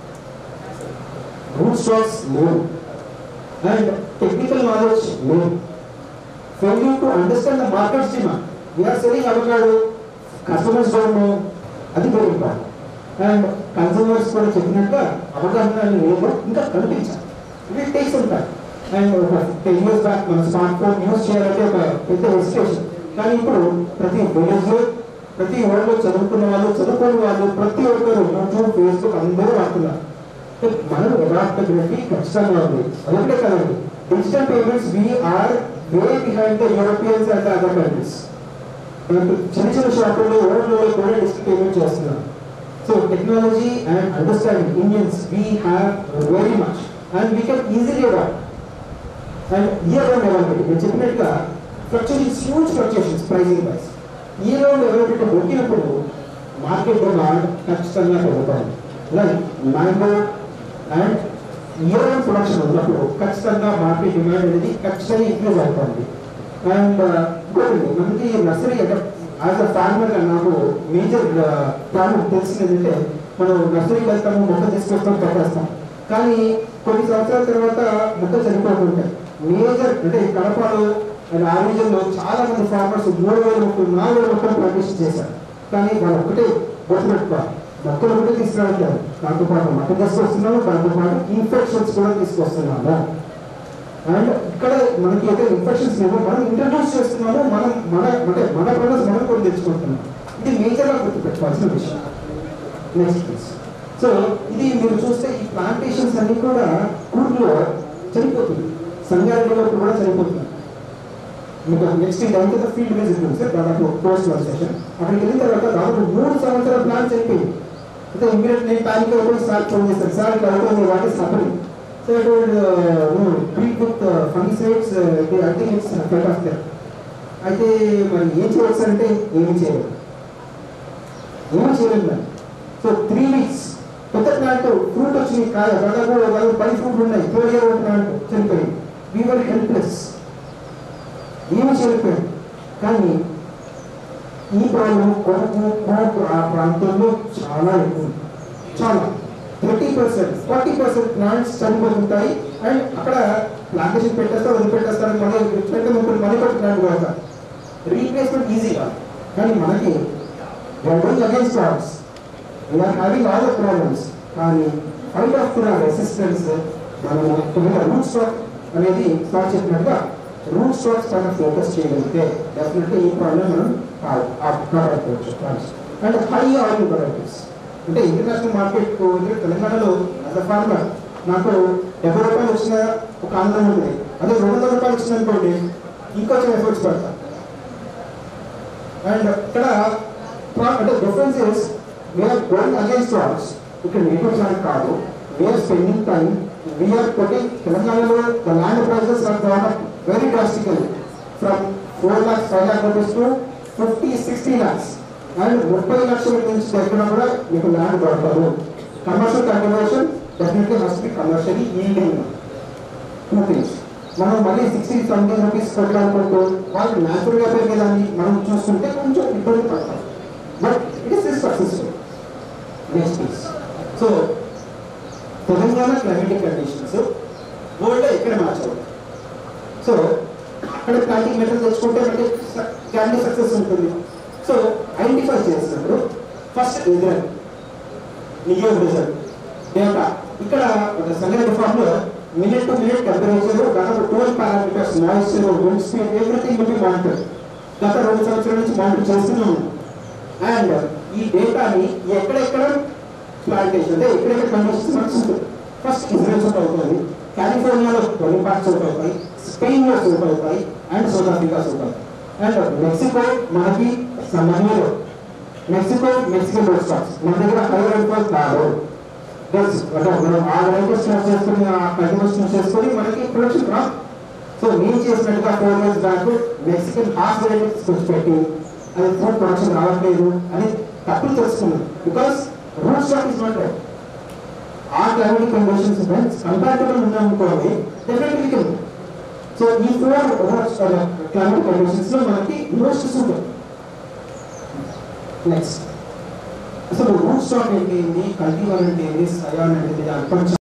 రూట్ స్టాక్స్ లేవు అండ్ టెక్నికల్ నాలెడ్జ్ లేదు failing to understand the markets demand we are selling avocado customers don't know అది వెరీ ఇంపార్టెంట్ అండ్ కన్సూమర్స్ కూడా చెప్పినట్టుగా అవగాహన అనేది లేదు ఇంకా కనిపించాలి ఇట్ టేక్స్ ఉంటాయి అండ్ ఒక టెన్ ఇయర్స్ బ్యాక్ మన స్మార్ట్ ఫోన్ యూస్ చేయాలంటే ఒక పెద్ద హెసిటేషన్ కానీ ఇప్పుడు ప్రతి విలేజ్ లో ప్రతి ఊళ్ళో చదువుకున్న వాళ్ళు చదువుకున్న వాళ్ళు ప్రతి ఒక్కరు యూట్యూబ్ ఫేస్బుక్ అందరూ వాడుతున్నారు మనం అడాప్టబిలిటీ ఖచ్చితంగా ఉంది అదొకటే కదండి digital payments we are way behind the Europeans and other countries చిన్న చిన్న షాపుల్లో ఊళ్ళలో కూడా డిజిటల్ పేమెంట్ చేస్తున్నారు so technology and understanding Indians we have very much and we can easily adapt and year round availability నేను చెప్పినట్టుగా fluctuations huge fluctuations pricing wise year round availability దొరికినప్పుడు market demand ఖచ్చితంగా పెరుగుతుంది like mango and year round production ఉన్నప్పుడు ఖచ్చితంగా market demand అనేది ఖచ్చితంగా increase అవుతుంది అండ్ ఇంకోటి మనకి నర్సరీ అంటే యాజ్ అ ఫార్మర్ నాకు మేజర్ ప్రాబ్లం తెలిసింది ఏంటంటే మనం నర్సరీకి వెళ్తాము మొక్క తీసుకొస్తాం పెట్టేస్తాం కానీ కొన్ని సంవత్సరాల తర్వాత మొక్కలు చనిపోతుంటాయి మేజర్ అంటే ఈ కడపలో అండ్ ఆ రీజన్లో చాలా మంది ఫార్మర్స్ మూడు వేల మొక్కలు నాలుగు వేల మొక్కలు ప్రొడక్షన్ చేశారు కానీ వాళ్ళు ఒకటే గుర్తుపెట్టుకోవాలి మొక్కలు ఒకటే తీసుకురావట్లేదు దాంతో పాటు మట్ట తీసుకొస్తున్నాము దాంతో పాటు ఇన్ఫెక్షన్స్ కూడా తీసుకొస్తున్నాము అండ్ ఇక్కడ మనకి అయితే ఇన్ఫెక్షన్స్ లేవు మనం ఇంట్రడ్యూస్ చేస్తున్నాము మనం మన అంటే మన ప్రొడక్ట్స్ మనం కూడా తెచ్చుకుంటున్నాం ఇది మేజర్గా గుర్తుపెట్టుకోవాల్సిన విషయం నెక్స్ట్ ప్లీజ్ సో ఇది మీరు చూస్తే ఈ ప్లాంటేషన్స్ అన్ని కూడా కూర్లో చనిపోతుంది సంగారెడ్డిలో కూడా చనిపోతుంది మీకు నెక్స్ట్ ఇది అయితే ఫీల్డ్ విజిట్ ఉంది సార్ దాదాపు పోస్ట్ సెషన్ అక్కడికి వెళ్ళిన తర్వాత దాదాపు మూడు సంవత్సరాల ప్లాన్ చనిపోయింది అయితే ఇమీడియట్ నేను ప్యానిక్ అవ్వకుండా సార్ ఫోన్ చేస్తాను సార్ ఇట్లా అవుతుంది what is suffering so it will treat with fungicides I think it's effect of there అయితే మరి ఏం చేయవచ్చు అంటే ఏమి చేయలేదు ఏమీ చేయలేదు మరి సో త్రీ వీక్స్ కొత్త ప్లాంట్ ఫ్రూట్ వచ్చింది కాయ దాదాపు దాదాపు పది ఫ్రూట్లు ఉన్నాయి థర్డ్ ఇయర్ ప్లాంట్ చనిపోయింది వీఆర్ హెల్ప్లెస్ ఏమి చేయలేకపోయాడు కానీ ఈ ప్రాబ్లం కొరకు కోపు ఆ ప్రాంతంలో చాలా ఎక్కువ చాలా thirty percent forty percent plants చనిపోతుంటాయి అండ్ అక్కడ ప్లాంటేషన్ పెట్టేస్తారు వదిలిపెట్టేస్తారు మళ్ళీ పెట్టే ముప్పై మళ్ళీ కొట్టి ప్లాంట్ కొడతారు రీప్లేస్మెంట్ ఈజీగా కానీ మనకి going against hours we are having all the problems కానీ ఫైట్ ఆఫ్ కూడా రెసిస్టెన్స్ మనము రూట్ స్టాక్ అనేది స్టార్ట్ చెప్పినట్టుగా రూట్ స్టాక్స్ పైన ఫోకస్ చేయగలిగితే డెఫినెట్లీ ఈ ప్రాబ్లం మనం కాపాడుకోవచ్చు అండ్ హై ఆయిల్ వెరైటీస్ అంటే ఇంటర్నేషనల్ మార్కెట్ తెలంగాణలో యాజ్ అ ఫార్మర్ నాకు డెబ్బై రూపాయలు వచ్చిన ఒక ఆనందం ఉంటుంది అదే రెండు వందల రూపాయలు వచ్చింది అనుకోండి ఇంకొంచెం ఎఫర్ట్స్ పెడతాను అండ్ ఇక్కడ ప్రా- అంటే difference is we are going against stocks ఇక్కడ నేటివ్ ప్లాంట్ కాదు we are spending time we are putting తెలంగాణలో the land prices are gone up very drastical from four lakhs five lakh rupees to fifty sixty lakhs and ముప్పై లక్షల నుంచి దగ్గర కూడా మీకు ల్యాండ్ దొరకదు commercial conversion definitely must be commercially yielding two things మనం మళ్ళీ సిక్స్టీ సెవెంటీ రూపీస్ కొట్టాలనుకుంటూ వాళ్ళు న్యాచురల్గా పెరిగేదాన్ని మనం చూసుకుంటే కొంచెం ఇబ్బంది పడతాం but it is is successful next piece so Telangana climatic conditions world ఎక్కడ మ్యాచ్ అవుతాయి సో అక్కడ ప్లాంటింగ్ మెటీరియల్ తెచ్చుకుంటే మనకి క్యాండీ సక్సెస్ ఉంటుంది సో ఐడెంటిఫై చేసినప్పుడు first result near result data ఇక్కడ ఒక సంగతి ఫామ్ లో మినిట్ టు మినిట్ టెంపరేచర్ దాదాపు twelve parameters moisture wind speed everything will be monitor గత రెండు సంవత్సరాల నుంచి మానిటర్ చేస్తూనే ఉన్నాం అండ్ ఈ డేటాని ఎక్కడెక్కడ ప్లాంటేషన్ అంటే ఎక్కడెక్కడ కండిషన్స్ మనకు ఉంటుంది ఫస్ట్ ఇజ్రాయల్ సూట్ అవుతుంది కాలిఫోర్నియాలో కొన్ని పార్ట్స్ సూట్ అవుతాయి స్పెయిన్ లో సూట్ అవుతాయి అండ్ సౌత్ ఆఫ్రికా సూట్ అవుతాయి అండ్ మెక్సికో మనకి మహిళలో మెక్సికో మెక్సికన్ రోడ్ స్టాక్స్ మన దగ్గర హై రైన్ఫాల్ కాదు తెలుసు అంటే మనం ఆ వెరైటీస్ యూస్ చేసుకుని ఆ కల్టివేషన్ యూస్ చేసుకుని మనకి ప్రొడక్షన్ రాదు సో నేను చేసినట్టుగా four years back Mexican half varieties పెట్టి అది ఫుడ్ ప్రొడక్షన్ రావట్లేదు అని తప్పులు తెలుసుకున్నాను because root stock is not right ఆ క్లైమేటిక్ కండిషన్స్ ఫ్రెండ్స్ కంపారిటివ్ ఉన్నాయనుకోండి డెఫినెట్లీ కెన్ సో ఈ ఫోర్ క్లైమేటిక్ కండిషన్స్ లో మనకి మోస్ట్ సూపర్ నెక్స్ట్ అసలు రూట్ స్టాక్ ఏంటి ఏంటి కల్టివర్ అంటే ఏంటి సయాన్ అంటే ఏంటి అది కొంచెం